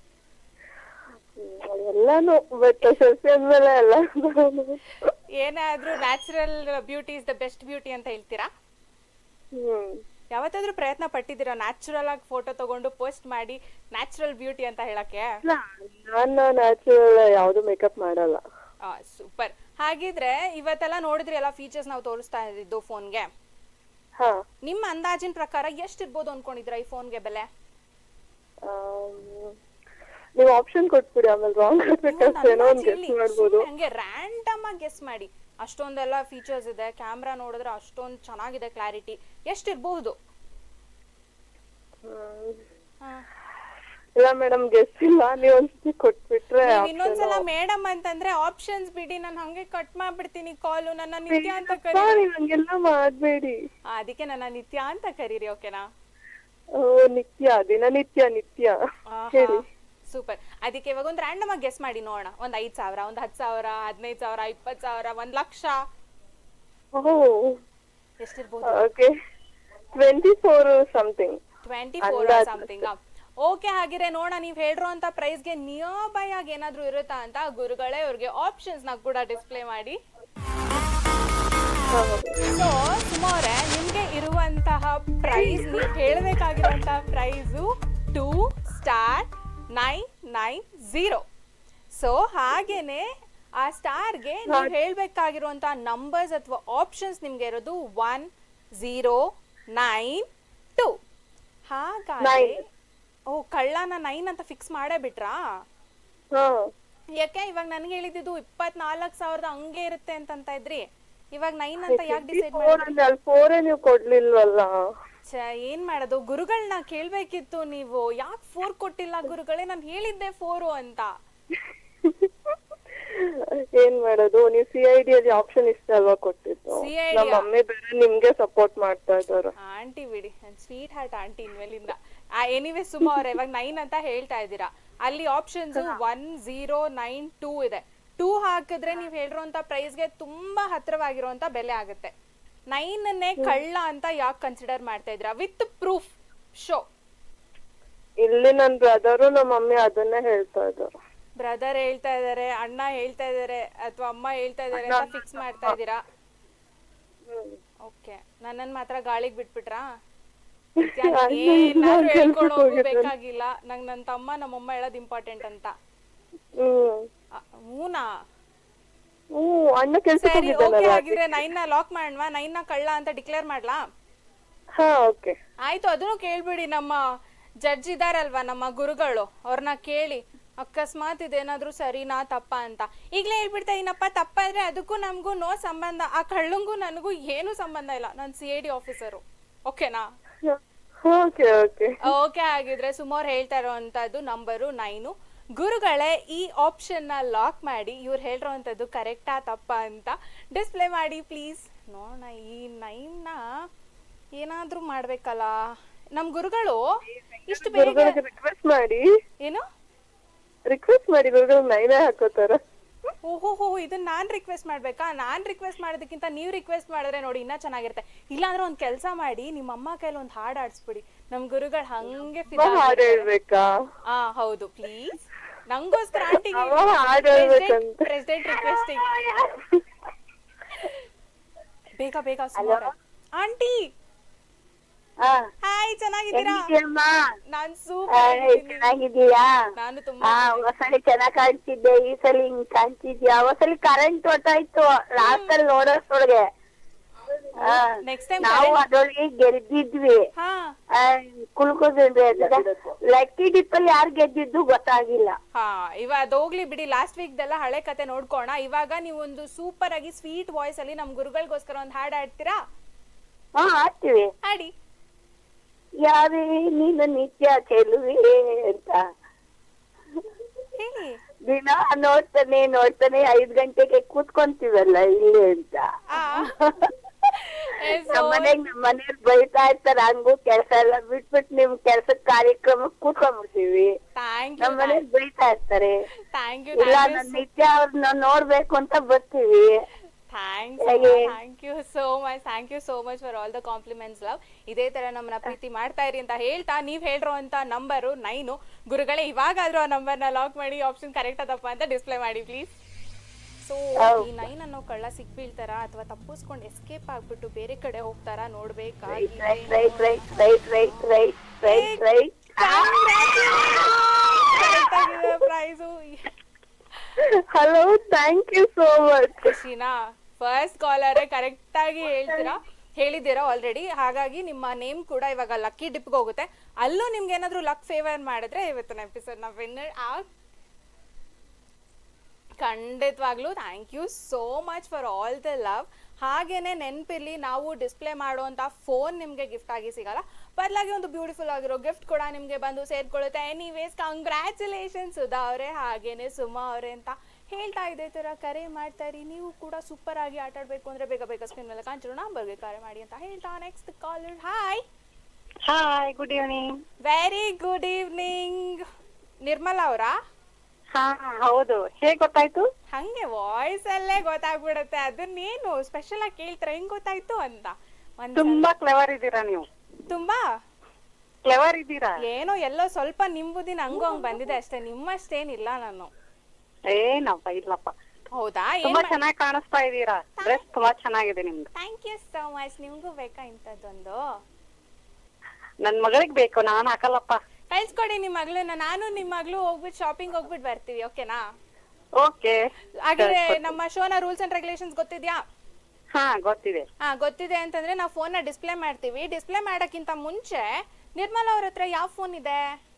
ಎಲ್ಲಾನು ಬಟ್ ಸೆಲ್ಫಿ ಅಂದ್ಮೇಲೆ ಎಲ್ಲ ಏನಾದ್ರೂ natural beauty is the best beauty ಅಂತ ಹೇಳ್ತೀರಾ ಹ್ಮ್ ಯಾವತ್ತಾದ್ರೂ ಪ್ರಯತ್ನ ಪಟ್ಟಿದ್ದೀರಾ ನ್ಯಾಚುರಲ್ ಆಗಿ ಫೋಟೋ ತಗೊಂಡು ಪೋಸ್ಟ್ ಮಾಡಿ ನ್ಯಾಚುರಲ್ ಬ್ಯೂಟಿ ಅಂತ ಹೇಳಕ್ಕೆ ಇಲ್ಲ ನಾನು ನ್ಯಾಚುರಲ್ ಯಾವ್ದು ಮೇಕಪ್ ಮಾಡಲ್ಲ ಸೂಪರ್ ಹಾಗಿದ್ರೆ ಇವತ್ತೆಲ್ಲ ನೋಡಿದ್ರಿ ಎಲ್ಲ ಫೀಚರ್ಸ್ ನಾವು ತೋರಿಸ್ತಾ ಇದ್ದಿದ್ದು ಫೋನ್ಗೆ ಹಾ ನಿಮ್ಮ ಅಂದಾಜಿನ ಪ್ರಕಾರ ಎಷ್ಟಿರ್ಬೋದು ಅನ್ಕೊಂಡಿದ್ರ ಈ ಫೋನ್ಗೆ ಬೆಲೆ ಆಮ್, ನೀವು ಆಪ್ಷನ್ ಕೊಟ್ಬಿಡಿ ಆಮೇಲೆ ರಾಂಗ್ ಆಗ್ಬೇಕಷ್ಟೇ ಏನೋ ಒಂದ್ ಗೆಸ್ ಮಾಡ್ಬೋದು ಹಂಗೆ ರ್ಯಾಂಡಮ್ ಆಗಿ ಗೆಸ್ ಮಾಡಿ ಅಷ್ಟೊಂದೆಲ್ಲ ಫೀಚರ್ಸ್ ಇದೆ ಕ್ಯಾಮ್ರಾ ನೋಡಿದ್ರೆ ಅಷ್ಟೊಂದ್ ಚೆನ್ನಾಗಿದೆ ಕ್ಲಾರಿಟಿ ಎಷ್ಟಿರ್ಬಹುದು ಹ್ಮ್. ಇಲ್ಲ ಮೇಡಮ್ ಗೆಸ್ ಇಲ್ಲ ನೀವ್ ಒಂದ್ಸತಿ ಕೊಟ್ಬಿಟ್ರೆ ನೀವ್ ಇನ್ನೊಂದ್ಸಲ ಮೇಡಮ್ ಅಂತಂದ್ರೆ ಆಪ್ಷನ್ಸ್ ಬಿಡಿ ನಾನು ಹಂಗೆ ಕಟ್ ಮಾಡ್ಬಿಡ್ತೀನಿ ಕಾಲು ನನ್ನ ನಿತ್ಯ ಅಂತ ಕರಿ ಸಾರಿ ಹಂಗೆಲ್ಲ ಮಾಡ್ಬೇಡಿ ಆ, ಅದಕ್ಕೆ ನನ್ನ ನಿತ್ಯ ಅಂತ ಕರೀರಿ ಓಕೆನಾ ಓ ನಿತ್ಯ ದಿನನಿತ್ಯ ನಿತ್ಯ ಹೇಳಿ ಸೂಪರ್ ಅದಕ್ಕೆ ಇವಾಗ ಒಂದು ರ್ಯಾಂಡಮ್ ಆಗಿ ಗೆಸ್ ಮಾಡಿ ನೋಡೋಣ ಒಂದ್ ಐದ್ ಸಾವಿರ ಒಂದ್ ಹತ್ತು ಸಾವಿರ ಹದಿನೈದು ಸಾವಿರ ಇಪ್ಪತ್ತು ಸಾವಿರ ಒಂದ್ ಲಕ್ಷ ಓ ಎಷ್ಟಿರ್ಬೋದು okay twenty four something twenty four ಅಂದಾಜು ಸಮಥಿಂಗ್ ಓಕೆ ಹಾಗಿದ್ರೆ ನೋಡ ನೀವ್ ಹೇಳಿರೋ ಅಂತ ಪ್ರೈಸ್ಗೆ ನಿಯರ್ ಬೈ ಆಗಿ ಏನಾದ್ರೂ ಇರುತ್ತಾ ಅಂತ ಗುರುಗಳೇ ಅವ್ರಿಗೆ ಆಪ್ಷನ್ಸ್ ನ ಕೂಡ ಡಿಸ್ಪ್ಲೇ ಮಾಡಿ ಸೊ ಸುಮಾರೆ ನಿಮ್ಗೆ ಇರುವಂತಹ ಪ್ರೈಸ್ ನೀವು ಹೇಳಬೇಕಾಗಿರುವಂತಹ price two star nine nine zero so ಹಾಗೇನೆ ಆ ಸ್ಟಾರ್ಗೆ ನೀವು ಹೇಳ್ಬೇಕಾಗಿರುವಂತಹ ನಂಬರ್ಸ್ ಅಥವಾ ಆಪ್ಷನ್ಸ್ ನಿಮ್ಗೆ ಇರೋದು ಒನ್ ಝೀರೋ ನೈನ್ ಟೂ ಹಾಗಾದ್ರೆ Nine. ಓ ಕಳ್ಳನ ನೈನ್ ಅಂತ ಫಿಕ್ಸ್ ಮಾಡೇ ಬಿಟ್ರಾ ಹಾ ಯಾಕೆ ಇವಾಗ ನನ್ಗೆ ಹೇಳಿದ್ದು ಇಪ್ಪತ್ನಾಲ್ಕು ಸಾವಿರದ ಹಂಗೆ ಇರುತ್ತೆ ಅಂತಂತ ಇದ್ರಿ ಇವಾಗ ನೈನ್ ಅಂತ ಯಾಕೆ ಡಿಸೈಡ್ ಫೋರ್ ಅಂದ್ರೆ ಅಲ್ಲಿ ಫೋರೇ ನೀವು ಕೊಡ್ಲಿಲ್ವಲ್ಲ ಛೆ, ಏನ್ ಮಾಡೋದು ಗುರುಗಳನ್ನ ಕೇಳ್ಬೇಕಿತ್ತು ನೀವು ಯಾಕೆ ಫೋರ್ ಕೊಟ್ಟಿಲ್ಲ ಗುರುಗಳೇ ನಾನು ಹೇಳಿದ್ದೆ ಫೋರು ಅಂತ ಏನ್ ಮಾಡೋದು ನೀವು ಸಿ ಐ ಡಿ ಅಲ್ಲಿ ಆಪ್ಷನ್ ಇಷ್ಟ ಅಲ್ವಾ ಕೊಟ್ಟಿದ್ದು CID ನಮ್ಮ ಮಮ್ಮಿ ಬೇರೆ ನಿಮ್ಗೆ ಸಪೋರ್ಟ್ ಮಾಡ್ತಾ ಇದ್ದಾರೆ ಆಂಟಿ ಬಿಡಿ ಸ್ವೀಟ್ ಹಾರ್ಟ್ ಆಂಟಿ ಇನ್ಮೇಲಿಂದ ಎನಿವೆ ಸುಮಾರು ಇವಾಗ ನೈನ್ ಅಂತ ಹೇಳ್ತಾ ಇದ್ದೀರಾ ಅಲ್ಲಿ options one zero nine two ಇದೆ ಟೂ ಹಾಕಿದ್ರೆ ನೀವು ಹೇಳಿರುವಂತ ಪ್ರೈಸ್ಗೆ ತುಂಬಾ ಹತ್ರವಾಗಿರುವಂತ ಬೆಲೆ ಆಗುತ್ತೆ ನೈನ್ನೇ ಕಳ್ಳ ಅಂತ ಯಾಕೆ ಕನ್ಸಿಡರ್ ಮಾಡ್ತಾ ಇದ್ದೀರಾ ವಿತ್ ಪ್ರೂಫ್ ಶೋ ಇಲ್ಲಿ ನನ್ ಬ್ರದರು ನಮ್ಮ ಮಮ್ಮಿ ಅದನ್ನೇ ಹೇಳ್ತಾ ಇದ್ದಾರೆ ಬ್ರದರ್ ಹೇಳ್ತಾ ಇದಾರೆ ಅಣ್ಣ ಹೇಳ್ತಾ ಇದಾರೆ ಅಥವಾ ಅಮ್ಮ ಹೇಳ್ತಾ ಇದಾರೆ ಅಂತ ಫಿಕ್ಸ್ ಮಾಡ್ತಾ ಇದ್ದೀರಾ ಓಕೆ ನನ್ನನ್ ಮಾತ್ರ ಗಾಳಿಗೆ ಬಿಟ್ಬಿಟ್ರಾ ಅಣ್ಣ ಏನಾದ್ರು ಇಲ್ಲ, ಹೇಳ್ಕೊಂಡು ಕೆಲ್ಸಕ್ಕೆ ಹೋಗಿದ್ದಾನೆ. ಬೇಕಾಗಿಲ್ಲ ನಂಗ್ ನನ್ ತಮ್ಮ ನಮ್ಮಮ್ಮ ಹೇಳೋದು ಇಂಪಾರ್ಟೆಂಟ್ ಅಂತ ಹ್ಮ್ ಅ, ಹೂನಾ ಹ್ಮ್ ಅಣ್ಣ ಕೆಲ್ಸಕ್ಕೆ ಸರಿ ಓಕೆ ಹೋಗಿದ್ದಾನಲ್ಲ ಹಾಗಿದ್ರೆ ನೈನ್ ನ ಲಾಕ್ ಮಾಡ್ವಾ ನೈನ್ ನ ಕಳ್ಳ ಅಂತ ಡಿಕ್ಲೇರ್ ಮಾಡ್ಲಾ ಹಾ ಓಕೆ ಆಯ್ತು ಅದನ್ನು ಕೇಳ್ಬಿಡಿ ನಮ್ಮ ಜಡ್ಜ್ ಇದಾರಲ್ವಾ ನಮ್ಮ ಗುರುಗಳು ಅವ್ರನ್ನ ಕೇಳಿ ಅಕಸ್ಮಾತ್ ಇದೇನಾದ್ರೂ ಸರಿನಾ ತಪ್ಪ ಅಂತ ಈಗಲೇ ಹೇಳ್ಬಿಡ್ತಾ ಏನಪ್ಪ ತಪ್ಪ ಇದ್ರೆ ಅದಕ್ಕೂ ನಮಗೂ ನೋ ಸಂಬಂಧ ಆ ಕಳ್ಳಂಗೂ ನನಗೂ ಏನೂ ಸಂಬಂಧ ಇಲ್ಲ ನಾನು ಸಿ ಐ ಡಿ ಆಫೀಸರು ಓಕೆನಾ ಓಕೆ ಓಕೆ ಓಕೆ ಆಗಿದ್ರೆ ಸುಮಾರು ಹೇಳ್ತಾ ಇರೋವಂಥದ್ದು ನಂಬರು ನೈನು ಗುರುಗಳೇ ಈ ಆಪ್ಷನ್ನ ಲಾಕ್ ಮಾಡಿ ಇವ್ರು ಹೇಳಿರೋವಂಥದ್ದು ಕರೆಕ್ಟಾ ತಪ್ಪಾ ಅಂತ ಡಿಸ್ಪ್ಲೇ ಮಾಡಿ ಪ್ಲೀಸ್ ನೋಡೋಣ ಈ ನೈನ್ನ ಏನಾದರೂ ಮಾಡಬೇಕಲ್ಲ ನಮ್ಮ ಗುರುಗಳು ಇಷ್ಟು ಬೇಗ ಗುರುಗಳಿಗೆ ರಿಕ್ವೆಸ್ಟ್ ಮಾಡಿ ಏನು ರಿಕ್ವೆಸ್ಟ್ ಮಾಡಿ ಗುರುಗಳು ನೈನೇ ಹಾಕೋತಾರ ಓಹೋ ಹೋ ಇದನ್ನ ನಾನ್ ರಿಕ್ವೆಸ್ಟ್ ಮಾಡ್ಬೇಕಾ ನಾನ್ ರಿಕ್ವೆಸ್ಟ್ ಮಾಡೋದಕ್ಕಿಂತ ನೀವು ರಿಕ್ವೆಸ್ಟ್ ಮಾಡಿದ್ರೆ ನೋಡಿ ಇನ್ನ ಚೆನ್ನಾಗಿರುತ್ತೆ ಇಲ್ಲಾಂದ್ರೆ ಒಂದ್ ಕೆಲಸ ಮಾಡಿ ನಿಮ್ಮ ಅಮ್ಮ ಕೈಲಿ ಒಂದ್ ಹಾಡ್ ಆಡಿಸ್ಬಿಡಿ ನಮ್ ಗುರುಗಳು ಹಂಗೆ ಫಿದಾ ಹಾಡ್ ಹೇಳ್ಬೇಕಾ ಆ ಹೌದು ಪ್ಲೀಸ್ ನಂಗೋಸ್ಕರ ಆಂಟಿಗೆ ಅವ ಹಾಡ್ ಹೇಳ್ಬೇಕಂತ ಪ್ರೆಸಿಡೆಂಟ್ ರಿಕ್ವೆಸ್ಟಿಂಗ್ ಬೇಗ ಬೇಗ ಸುಮಾರು ಆಂಟಿ ಹಾ ಹಾಯ್ ಚೆನ್ನಾಗಿದ್ದೀರಾ ಹೆಂಗಿದ್ಯಮ್ಮ ನಾನ್ ಆ, ಸೂಪರ್ ಚೆನ್ನಾಗಿದ್ದೀಯಾ ನಾನು ಹಾ ತುಂಬಾ ಹೊಸಲಿ ಚೆನ್ನಾಗ್ ಕಾಣ್ತಿದ್ದೆ ಈ ಸಲ ಹಿಂಗ್ ಕಾಣ್ತಿದ್ಯಾ ಹೊಸಲಿ ಕರೆಂಟ್ ಹೊಟ್ಟಾಯ್ತು ಲಾಸ್ಟ್ ಅಲ್ಲಿ ನೋಡೋಷ್ಟ್ರೊಳಗೆ ಹಾ ನೆಕ್ಸ್ಟ್ ಟೈಮ್ ನಾವು ಅದ್ರೊಳಗೆ ಗೆಲ್ದಿದ್ವಿ ಹಾ ಕುಲ್ಕೋದ್ರೆ ಲಕ್ಕಿ ಡಿಪ್ಪಲ್ಲಿ ಯಾರು ಗೆದ್ದಿದ್ದು ಗೊತ್ತಾಗಿಲ್ಲ ಹಾ ಇವಾಗ ಅದು ಹೋಗ್ಲಿ ಬಿಡಿ ಲಾಸ್ಟ್ ವೀಕ್ದೆಲ್ಲ ಹಳೆ ಕತೆ ನೋಡ್ಕೋಣ ಇವಾಗ ನೀವು ಒಂದು ಸೂಪರ್ ಆಗಿ ಸ್ವೀಟ್ ವಾಯ್ಸ್ ಅಲ್ಲಿ ನಮ್ ಗುರುಗಳಿಗೋಸ್ಕರ ಒಂದು ಹಾಡು ಹಾಡ್ತೀರಾ ಹಾ ಆಡ್ತೀವಿ ಹಾಡಿ ಯಾವೇ ನೀನು ನಿತ್ಯ ಚೆಲುವೆ ಅಂತ ಹೇಳಿ ದಿನ ನೋಡ್ತಾನೆ ನೋಡ್ತಾನೆ ಐದ್ ಗಂಟೆಗೆ ಕೂತ್ಕೊಂತೀವಲ್ಲ ಇಲ್ಲಿ ಅಂತ ಆ ಏ, so- ನಮ್ಮ ಮನೆಗ್ ನಮ್ಮ ಮನೇಲಿ ಬೈತಾ ಇರ್ತಾರ ಹಂಗು ಕೆಲ್ಸ ಎಲ್ಲ ಬಿಟ್ಬಿಟ್ಟು ನಿಮ್ ಕೆಲ್ಸದ ಕಾರ್ಯಕ್ರಮಕ್ಕೆ ಕೂತ್ಕೊಂಡ್ಬಿಡ್ತೀವಿ ಥ್ಯಾಂಕ್ ಯು ನಮ್ಮ ಮನೇಲಿ ಬೈತಾ ಇರ್ತಾರೆ ಥ್ಯಾಂಕ್ ಯು ಇಲ್ಲ ನಾನ್ ನಿತ್ಯ ಅವ್ರನ್ನ ನೋಡ್ಬೇಕು ಅಂತ ಬರ್ತೀವಿ ಥ್ಯಾಂಕ್ಸ್ ಹೇಗೆ? Thank you so much thank you so much for all the compliments love ಇದೇ ತರ ನಮ್ಮನ್ನ ಪ್ರೀತಿ ಮಾಡ್ತಾ ಇರಿ ಅಂತ ಹೇಳ್ತಾ ನೀವ್ ಹೇಳಿರೋ ಅಂತ ನಂಬರು ನೈನು ಗುರುಗಳೇ ಇವಾಗಾದ್ರೂ ಆ ನಂಬರ್ನ ಲಾಕ್ ಮಾಡಿ ಆಪ್ಷನ್ ಕರೆಕ್ಟ್ ಅದಪ್ಪ ಅಂತ ಡಿಸ್ಪ್ಲೇ ಮಾಡಿ ಪ್ಲೀಸ್ ಸೊ ಈ ನೈನ್ ಅನ್ನೋ ಕಳ್ಳ ಸಿಕ್ಬೀಳ್ತಾರ ಅಥವಾ ತಪ್ಪಿಸ್ಕೊಂಡು ಎಸ್ಕೇಪ್ ಆಗ್ಬಿಟ್ಟು ಬೇರೆ ಕಡೆ ಹೋಗ್ತಾರಾ ನೋಡ್ಬೇಕಾಗಿ right right right right right right right right price hello thank you so much ಖುಷಿನಾ ಫಸ್ಟ್ ಕಾಲರೇ ಕರೆಕ್ಟ್ ಆಗಿ ಹೇಳ್ತೀರಾ ಹೇಳಿದ್ದೀರಾ ಆಲ್ರೆಡಿ ಹಾಗಾಗಿ ನಿಮ್ಮ ನೇಮ್ ಕೂಡ ಇವಾಗ ಲಕ್ಕಿ ಡಿಪ್ಗೆ ಹೋಗುತ್ತೆ ಅಲ್ಲೂ ನಿಮ್ಗೆ ಏನಾದ್ರು ಲಕ್ ಫೇವರ್ ಮಾಡಿದ್ರೆ ಇವತ್ತಿನ ಎಪಿಸೋಡ್ ನ ವಿನ್ನರ್ ಆ ಖಂಡಿತವಾಗ್ಲೂ thank you so much for all the love ಹಾಗೇನೆ ನೆನಪಿರ್ಲಿ ನಾವು ಡಿಸ್ಪ್ಲೇ ಮಾಡುವಂತ ಫೋನ್ ನಿಮಗೆ ಗಿಫ್ಟ್ ಆಗಿ ಸಿಗಲ್ಲ ಬದಲಾಗಿ ಒಂದು ಬ್ಯೂಟಿಫುಲ್ ಆಗಿರೋ ಗಿಫ್ಟ್ ಕೂಡ ನಿಮಗೆ ಬಂದು ಸೇರ್ಕೊಳ್ಳುತ್ತೆ ಎನಿವೇಸ್ ಕಂಗ್ರ್ಯಾಚುಲೇಷನ್ಸ್ ಸುಧಾ ಅವರೇ ಹಾಗೇನೆ ಸುಮಾ ಅವರೇ ಅಂತ ಹೇಳ್ತಾ ಇದೇ ತರ ಕರೆ ಮಾಡ್ತಾ ಇರಿ ನೀವು ಕೂಡ ಸೂಪರ್ ಆಗಿ ಆಟ ಆಡ್ಬೇಕು ಅಂದ್ರೆ ಬೇಗ ಬೇಗ ಸ್ಕ್ರೀನ್ ಮೇಲೆ ಕಾಣಿಸಿರೋ ನಂಬರ್ಗೆ ಕರೆ ಮಾಡಿ ಅಂತ ಹೇಳ್ತಾ next caller hi hi good evening very good evening Nirmala ಅವರಾ ಹಾ ಹೌದು ಹೇಗ್ ಗೊತ್ತಾಯ್ತು ಹಂಗೆ ವಾಯ್ಸ್ ಅಲ್ಲೇ ಗೊತ್ತಾಗ್ಬಿಡುತ್ತೆ ಅದನ್ನೇನು ಸ್ಪೆಷಲ್ ಆಗಿ ಕೇಳ್ತಾರೆ ಹೆಂಗ್ ಗೊತ್ತಾಯ್ತು ಅಂತ ಒಂದ್ ತುಂಬಾ ಕ್ಲೆವರ್ ಇದ್ದೀರಾ ನೀವು ತುಂಬಾ ಕ್ಲೆವರ್ ಇದ್ದೀರಾ ಏನೋ ಎಲ್ಲೋ ಸ್ವಲ್ಪ ನಿಂಬುದಿನ ಹಂಗು ಹಂಗ್ ಬಂದಿದೆ ಅಷ್ಟೇ ನಿಮ್ಮಷ್ಟೇನಿಲ್ಲ ನಾನು ಏನಪ್ಪ ಇಲ್ಲಪ್ಪ ಹೌದಾ ತುಂಬಾ ಏನ್ ಚೆನ್ನಾಗಿ ಕಾಣಿಸ್ತಾ ಇದ್ದೀರಾ ಡ್ರೆಸ್ ತುಂಬಾ ಚೆನ್ನಾಗಿದೆ ನಿಮ್ದು ಥ್ಯಾಂಕ್ ಯು ಸೋ ಮಚ್ ನಿಮ್ಗೂ ಬೇಕಾ ಇಂಥದ್ದೊಂದು ನನ್ ಮಗಳಿಗೆ ಬೇಕು ನಾನ್ ಹಾಕಲ್ಲಪ್ಪ ಕಳ್ಸ್ಕೊಡಿ ನಿಮ್ ಮಗಳನ್ನ ನಾನು ನಿಮ್ ಮಗಳು ಹೋಗ್ಬಿಟ್ಟು ಶಾಪಿಂಗ್ ಹೋಗ್ಬಿಟ್ಟು ಬರ್ತೀವಿ ಓಕೆನಾ ಓಕೆ ಹಾಗಾದ್ರೆ ನಮ್ಮ ಶೋನ ರೂಲ್ಸ್ ಅಂಡ್ ರೆಗ್ಯುಲೇಷನ್ಸ್ ಗೊತ್ತಿದ್ಯಾ ಹಾ ಗೊತ್ತಿದೆ ಹಾ ಗೊತ್ತಿದೆ ಅಂತಂದ್ರೆ ನಾವು ಫೋನ್ ನ ಡಿಸ್ಪ್ಲೇ ಮಾಡ್ತೀವಿ ಡಿಸ್ಪ್ಲೇ ಮಾಡಕ್ಕಿಂತ ಮುಂಚೆ ನಿರ್ಮಲಾ ಅವ್ರ ಹತ್ರ ಯಾವ ಫೋನ್ ಇದೆ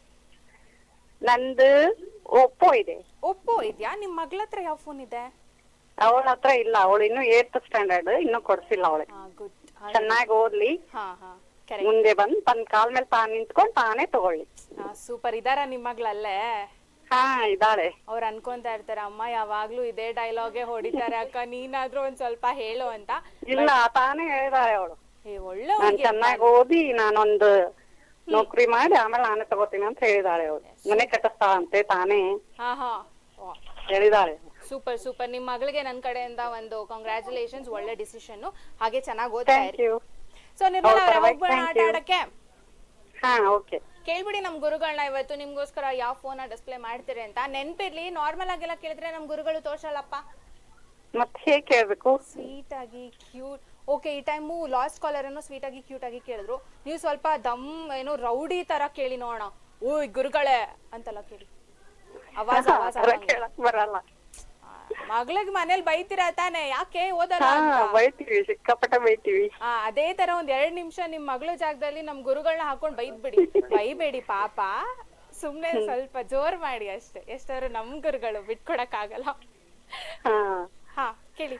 ನಂದು ಒಪ್ಪೋ ಇದೆ ಒಪ್ಪೋ ಇದೆಯಾ ನಿಮ್ ಮಗಳ ಹತ್ರ ಯಾವ ಫೋನ್ ಇದೆ ಅವಳ ಹತ್ರ ಇಲ್ಲ ಅವಳು ಇನ್ನು ಏತ್ ಸ್ಟ್ಯಾಂಡರ್ಡ್ ಇನ್ನು ಕೊಡ್ಸಿಲ್ಲ ಅವಳಿಗೆ ಹಾ ಗುಡ್ ಚೆನ್ನಾಗಿ ಓದ್ಲಿ ಹಾ ಹಾ ಕರೆಕ್ಟ್ ಮುಂದೆ ಬಂದ್ ತನ್ ಕಾಲ್ ಮೇಲೆ ತಾನ್ ನಿಂತ್ಕೊಂಡ್ ತಾನೇ ತಗೊಳ್ಳಿ ಹಾ ಸೂಪರ್ ಇದಾರ ನಿಮ್ ಮಗಳಲ್ಲೇ ಹಾ ಇದ್ದಾಳೆ ಅವ್ರು ಅನ್ಕೊಂತಾ ಇರ್ತಾರೆ ಅಮ್ಮ ಯಾವಾಗ್ಲೂ ಇದೇ ಡೈಲಾಗೆ ಹೊಡಿತಾರೆ ಅಕ್ಕ ನೀನಾದ್ರೂ ಒಂದ್ ಸ್ವಲ್ಪ ಹೇಳು ಅಂತ ಇಲ್ಲ ತಾನೇ ಹೇಳಿದಾಳೆ ಅವಳು ಏ ಒಳ್ಳೆ ನಾನ್ ಹುಡ್ಗಿ ಚೆನ್ನಾಗಿ ಓದಿ ನಾನೊಂದು ನೌಕರಿ ಮಾಡಿ ಆಮೇಲೆ ನಾನೇ ತಗೋತೀನಿ ಅಂತ ಹೇಳಿದಾಳೆ ಅವಳು ಮನೆ ಕಟ್ಟಿಸ್ತಾಳಂತೆ ತಾನೇ ಹಾ ಹಾ ಹೇಳಿದಾಳೆ ಸೂಪರ್ ಸೂಪರ್ ನಿಮ್ ಮಗಳಿಗೆ ನನ್ ಕಡೆಯಿಂದ ಒಂದು ಕಂಗ್ರ್ಯಾಚುಲೇಷನ್ಸ್ ಒಳ್ಳೆ ಡಿಸಿಷನ್ ಹಾಗೆ ಚೆನ್ನಾಗಿ ಓದ್ತಾ ಥ್ಯಾಂಕ್ ಇರಿ ಯು ಸೊ ನಿರ್ಮಲಾ ಅವರೇ ಹೌದಾ? ಹೋಗ್ಬೋಣ Thank ಆಟ you. ಆಡಕ್ಕೆ ಹಾ ಓಕೆ ಕೇಳ್ಬಿಡಿ ನಮ್ ಗುರುಗಳನ್ನ ಇವತ್ತು ನಿಮ್ಗೋಸ್ಕರ ಯಾವ ಫೋನ್ ಡಿಸ್ಪ್ಲೇ ಮಾಡ್ತೀರಿ ಅಂತ ನೆನ್ಪಿರ್ಲಿ ನಾರ್ಮಲ್ ಆಗೆಲ್ಲ ಕೇಳಿದ್ರೆ ನಮ್ ಗುರುಗಳು ತೋರ್ಸಲ್ಲಪ್ಪ ಮತ್ತೆ ಹೇಗ್ ಕೇಳ್ಬೇಕು ಸ್ವೀಟ್ ಆಗಿ ಕ್ಯೂಟ್ ಓಕೆ ಈ ಟೈಮು ಲಾಸ್ಟ್ ಕಾಲರ್ ಏನೋ ಸ್ವೀಟ್ ಆಗಿ ಕ್ಯೂಟ್ ಆಗಿ ಕೇಳಿದ್ರು ನೀವು ಸ್ವಲ್ಪ ದಮ್ ಏನೋ ರೌಡಿ ತರ ಕೇಳಿ ನೋಡೋಣ ಓಯ್ ಗುರುಗಳೇ ಅಂತೆಲ್ಲ ಕೇಳಿ ಅವಾಜ್ ಅವಾಜ್ ಅದ್ರ ಕೇಳಕ್ ಬರಲ್ಲ ಮಗಳಿಗೆ ಮನೇಲಿ ಬೈತೀರಾ ತಾನೆ ಯಾಕೆ ಓದಲ್ಲ ಹಾ ಅಂತ ಬೈತೀವಿ ಸಿಕ್ಕಾಪಟ್ಟೆ ಬೈತೀವಿ ಆ, ಅದೇ ತರ ಒಂದ್ ಎರಡ್ ನಿಮಿಷ ನಿಮ್ ಮಗಳ ಜಾಗದಲ್ಲಿ ನಮ್ ಗುರುಗಳನ್ನ ಹಾಕೊಂಡ್ ಬೈದ್ ಬಿಡಿ ಬೈಬೇಡಿ ಪಾಪ ಸುಮ್ನೆ ಸ್ವಲ್ಪ ಜೋರ್ ಮಾಡಿ ಅಷ್ಟೇ ಎಷ್ಟಾದ್ರು ನಮ್ ಗುರುಗಳು ಬಿಟ್ಕೊಡಕ್ ಆಗಲ್ಲ ಹಾ ಹಾ ಕೇಳಿ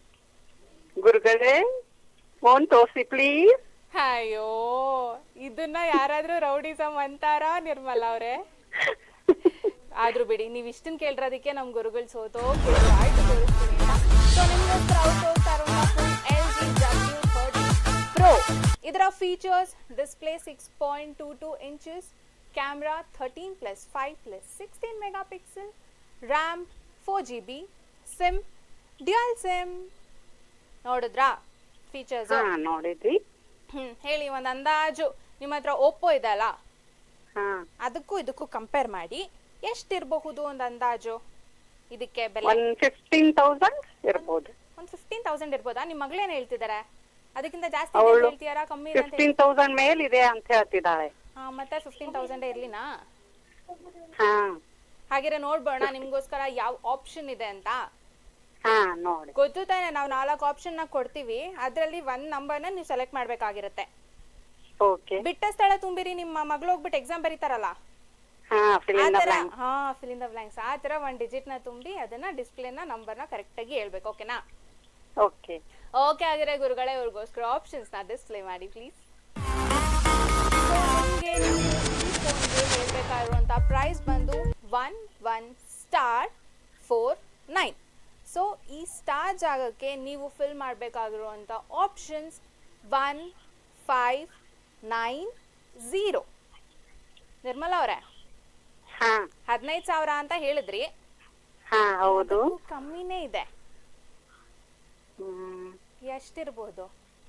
ಗುರುಗಳೇ ಫೋನ್ ತೋರ್ಸಿ ಪ್ಲೀಸ್ ಅಯ್ಯೋ ಇದನ್ನ ಯಾರಾದ್ರೂ ರೌಡಿಸಮ್ ಅಂತಾರ ನಿರ್ಮಲಾ ಅವ್ರೆ ಆದ್ರೂ ಬಿಡಿ ನೀವ್ ಇಷ್ಟನ್ ಕೇಳಿರೋದಕ್ಕೆ ನಮ್ ಗುರುಗಳು ಸೋತೋ ಕೇಳಿ ಆಯ್ತು ತೋರಿಸ್ತೀನಿ ಸೊ ನಿಮ್ಗೋಸ್ಕರ ಅವ್ರು ತೋರಿಸ್ತಾ ಇರೋ L G W thirty pro ಇದರ features display six point two two inches camera thirteen plus five plus sixteen megapixel RAM four G B SIM dual SIM ನೋಡಿದ್ರಾ ಫೀಚರ್ಸ್ ಹಾ ನೋಡಿದ್ವಿ ಹ್ಮ್ ಹೇಳಿ ಒಂದ್ ಅಂದಾಜು ನಿಮ್ಮ ಹತ್ರ ಓಪ್ಪೋ ಇದೆ ಅಲ್ಲ ಹಾ ಅದಕ್ಕೂ ಇದಕ್ಕೂ ಕಂಪೇರ್ ಮಾಡಿ ಎಷ್ಟಿರಬಹುದು ಒಂದು ಅಂದಾಜು ಇದಕ್ಕೆ ಬೆಲೆ ಒಂದ್ ಫಿಫ್ಟೀನ್ ತೌಸಂಡ್ ಇರ್ಬೋದು ಒಂದ್ ಫಿಫ್ಟೀನ್ ತೌಸಂಡ್ ಇರ್ಬೋದಾ ನಿಮ್ಮ ಮಗಳೇನ್ ಹೇಳ್ತಿದ್ದಾರೆ ಅದಕ್ಕಿಂತ ಜಾಸ್ತಿ ಇದೆ ಅಂತ ಅವಳು ಹೇಳ್ತೀಯಾರಾ ಕಮ್ಮಿ ಇದೆ ಅಂತ ಫಿಫ್ಟೀನ್ ತೌಸಂಡ್ ಮೇಲ್ ಇದೆ ಅಂತ ಹೇಳ್ತಿದ್ದಾಳೆ ಹಾ ಮತ್ತೆ ಫಿಫ್ಟೀನ್ ತೌಸಂಡ್ ಇರ್ಲಿನಾ ಹಾ ಹಾಗಿದ್ರೆ ನೋಡ್ಬೋಣ ನಿಮ್ಗೋಸ್ಕರ ಯಾವ ಆಪ್ಷನ್ ಇದೆ ಅಂತ ಹಾ ನೋಡಿ ಗೊತ್ತು ತಾನೆ ನಾವು ನಾಲ್ಕು ಆಪ್ಷನ್ ನ ಕೊಡ್ತೀವಿ ಅದ್ರಲ್ಲಿ ಒಂದ್ ನಂಬರ್ನ ನೀವು ಸೆಲೆಕ್ಟ್ ಮಾಡ್ಬೇಕಾಗಿರುತ್ತೆ ಓಕೆ ಬಿಟ್ಟ ಸ್ಥಳ ತುಂಬಿರಿ ನಿಮ್ಮ ಮಗಳು ಹೋಗ್ಬಿಟ್ಟು ಎಕ್ಸಾಮ್ ಬರೀತಾರಲ್ಲ ಹಾ ಫಿಲ್ ಆ ಇನ್ ದ ತರ ಬ್ಲಾಂಕ್ ಹಾ ಫಿಲ್ ಇನ್ ದ ಬ್ಲಾಂಕ್ಸ್ ಆ ತರ ಒಂದ್ ಡಿಜಿಟ್ ನ ತುಂಬಿ ಅದನ್ನ ಡಿಸ್ಪ್ಲೇನ ನಂಬರ್ನ ಕರೆಕ್ಟ್ ಆಗಿ ಹೇಳ್ಬೇಕು ಓಕೆನಾ ಓಕೆ ಓಕೆ ಆಗಿದ್ರೆ ಗುರುಗಳೇ ಅವ್ರಿಗೋಸ್ಕರ ಆಪ್ಷನ್ಸ್ ನ ಡಿಸ್ಪ್ಲೇ ಮಾಡಿ ಪ್ಲೀಸ್ ನಿಮಗೆ ಹೇಳ್ಬೇಕಾಗಿರುವಂತ ಪ್ರೈಸ್ ಬಂದು one one star four nine so ಈ ಸ್ಟಾರ್ ಜಾಗಕ್ಕೆ ನೀವು ಫಿಲ್ ಮಾಡಬೇಕಾಗಿರುವಂಥ options one five nine zero Nirmala ಅವರೇ ಹಾ ಹದಿನೈದು ಸಾವಿರ ಅಂತ ಹೇಳಿದ್ರಿ ಹಾ ಹೌದು ಅದಕ್ಕೂ ಕಮ್ಮಿನೇ ಇದೆ ಹ್ಮ್ ಎಷ್ಟಿರ್ಬೋದು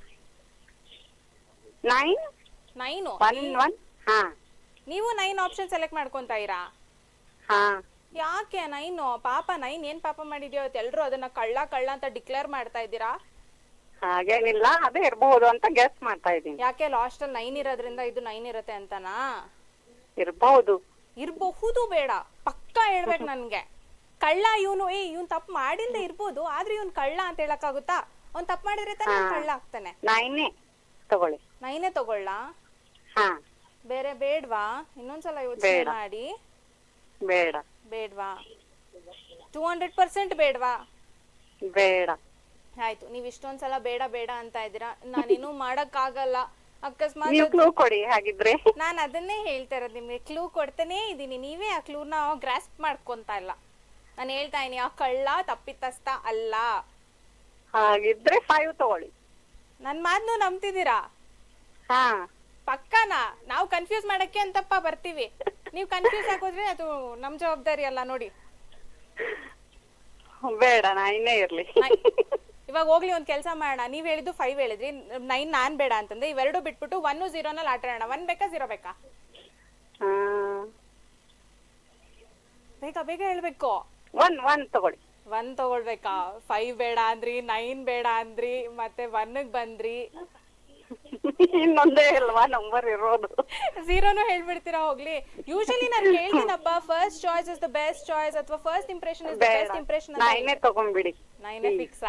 ನೈನ್ ನೈನು ಒನ್ ಒನ್ ಹಾ ನೀವು ನೈನ್ ಆಪ್ಷನ್ ಸೆಲೆಕ್ಟ್ ಮಾಡ್ಕೊಂತಾ ಇರಾ ಹಾ ಯಾಕೆ ನೈನು ಪಾಪ ನೈನ್ ಏನ್ ಪಾಪ ಮಾಡಿದ್ಯೋ ಎಲ್ರು ಅದನ್ನ ಕಳ್ಳ ಕಳ್ಳ ಅಂತ ಡಿಕ್ಲೇರ್ ಮಾಡ್ತಾ ಇದ್ದೀರಾ ಹಾಗೇನಿಲ್ಲ ಅದೇ ಇರ್ಬಹುದು ಅಂತ ಗೆಸ್ ಮಾಡ್ತಾ ಇದ್ದೀನಿ ಯಾಕೆ ಲಾಸ್ಟ್ ಅಲ್ಲಿ ನೈನ್ ಇರೋದ್ರಿಂದ ಇದು ನೈನ್ ಇರುತ್ತೆ ಅಂತನಾ ಇರ್ಬಹುದು ಇರಬಹುದು ಬೇಡ ಪಕ್ಕ ಹೇಳ್ಬೇಕು ನನ್ಗೆ ಕಳ್ಳ ಇವನು ಏ ಇವ್ನ್ ತಪ್ಪು ಮಾಡಿಲ್ದೆ ಇರ್ಬೋದು ಆದ್ರೆ ಇವ್ನ್ ಕಳ್ಳ ಅಂತ ಹೇಳಕ್ಕಾಗುತ್ತಾ ಅವ್ನ್ ತಪ್ಪು ಮಾಡಿದ್ರೆ ತಾನೇ ಅವ್ನ್ ಕಳ್ಳ ಆಗ್ತಾನೆ ನೈನೇ ತಗೊಳ್ಳಿ ನೈನೇ ತಗೊಳ್ಳ ಹಾ ಬೇರೆ ಬೇಡ್ವಾ ಇನ್ನೊಂದ್ಸಲ ಯೋಚನೆ ಬೇಡ. ಮಾಡಿ ಬೇಡ ಬೇಡ್ವಾ ಟೂ ಹಂಡ್ರೆಡ್ ಪರ್ಸೆಂಟ್ ಬೇಡ್ವಾ ಬೇಡ ಆಯ್ತು ನೀವ್ ಇಷ್ಟೊಂದ್ಸಲ ಬೇಡ ಬೇಡ ಅಂತ ಇದ್ದೀರಾ ನಾನಿನ್ನೂ ಮಾಡಕ್ಕಾಗಲ್ಲ ಅಕಸ್ಮಾತ್ ನೀವು ಕ್ಲೂ ಕೊಡಿ ಹಾಗಿದ್ರೆ ನಾನು ಅದನ್ನೇ ಹೇಳ್ತಾ ಇರೋದು ನಿಮ್ಗೆ ಕ್ಲೂ ಕೊಡ್ತಾನೇ ಇದ್ದೀನಿ ನೀವೇ ಆ ಕ್ಲೂನ ಗ್ರಾಸ್ಪ್ ಮಾಡ್ಕೊಂತ ಇಲ್ಲ ನಾನು ಹೇಳ್ತಾ ಇದೀನಿ ಆ ಕಳ್ಳ ತಪ್ಪಿತಸ್ಥ ಅಲ್ಲ ಹಾಗಿದ್ರೆ ಫೈವ್ ತಗೊಳ್ಳಿ ನನ್ ಮಾತನ್ನು ನಂಬ್ತಿದ್ದೀರಾ ಹಾ ಪಕ್ಕನಾ ನಾವು ಕನ್ಫ್ಯೂಸ್ ಮಾಡಕ್ಕೆ ಅಂತಪ್ಪ ಬರ್ತೀವಿ ನೀವು ಕನ್ಫ್ಯೂಸ್ ಹಾಕೋದ್ರೆ ಅದು ನಮ್ ಜವಾಬ್ದಾರಿ ಅಲ್ಲ ನೋಡಿ ಬೇಡ ನೈನೇ ಇರ್ಲಿ ನೈ- ಇವಾಗ ಹೋಗ್ಲಿ ಒಂದ್ ಕೆಲಸ ಮಾಡೋಣ ನೀವ್ ಹೇಳಿದ್ದು ಫೈವ್ ಹೇಳಿದ್ರಿ ನೈನ್ ನಾನ್ ಬೇಡ ಅಂತಂದ್ರೆ ಇವೆರಡು ಬಿಟ್ಬಿಟ್ಟು ಒನ್ ನಲ್ಲಿ ಆಟ ಆಡೋಣ ಒನ್ ಬೇಕಾ ಜೀರೋ ಬೇಕಾ ಹಾ ಬೇಗ ಬೇಗ ಹೇಳ್ಬೇಕು ಒನ್ ಒನ್ ತಗೊಳ್ಳಿ ಒನ್ ತಗೊಳ್ಬೇಕಾ ಫೈವ್ ಬೇಡ ಅಂದ್ರಿ ನೈನ್ ಬೇಡ ಅಂದ್ರಿ ಮತ್ತೆ ಒನ್ಗ್ ಬಂದ್ರಿ ಇನ್ನೊಂದೇ ಅಲ್ವಾ ನಂಬರ್ ಇರೋದು ಝೀರೋನು ಹೇಳ್ಬಿಡ್ತೀರಾ ಹೋಗ್ಲಿ ಯೂಶಲಿ ನಾನು ಕೇಳ್ತೀನಪ್ಪ first choice is the best choice ಅಥವಾ ಫಸ್ಟ್ ಇಂಪ್ರೆಷನ್ ಇಸ್ ದ ಬೇಡ ಬೆಸ್ಟ್ ಇಂಪ್ರೆಷನ್ ನೈನೇ ತಗೊಂಡ್ಬಿಡಿ ನೈನೇ ಫಿಕ್ಸಾ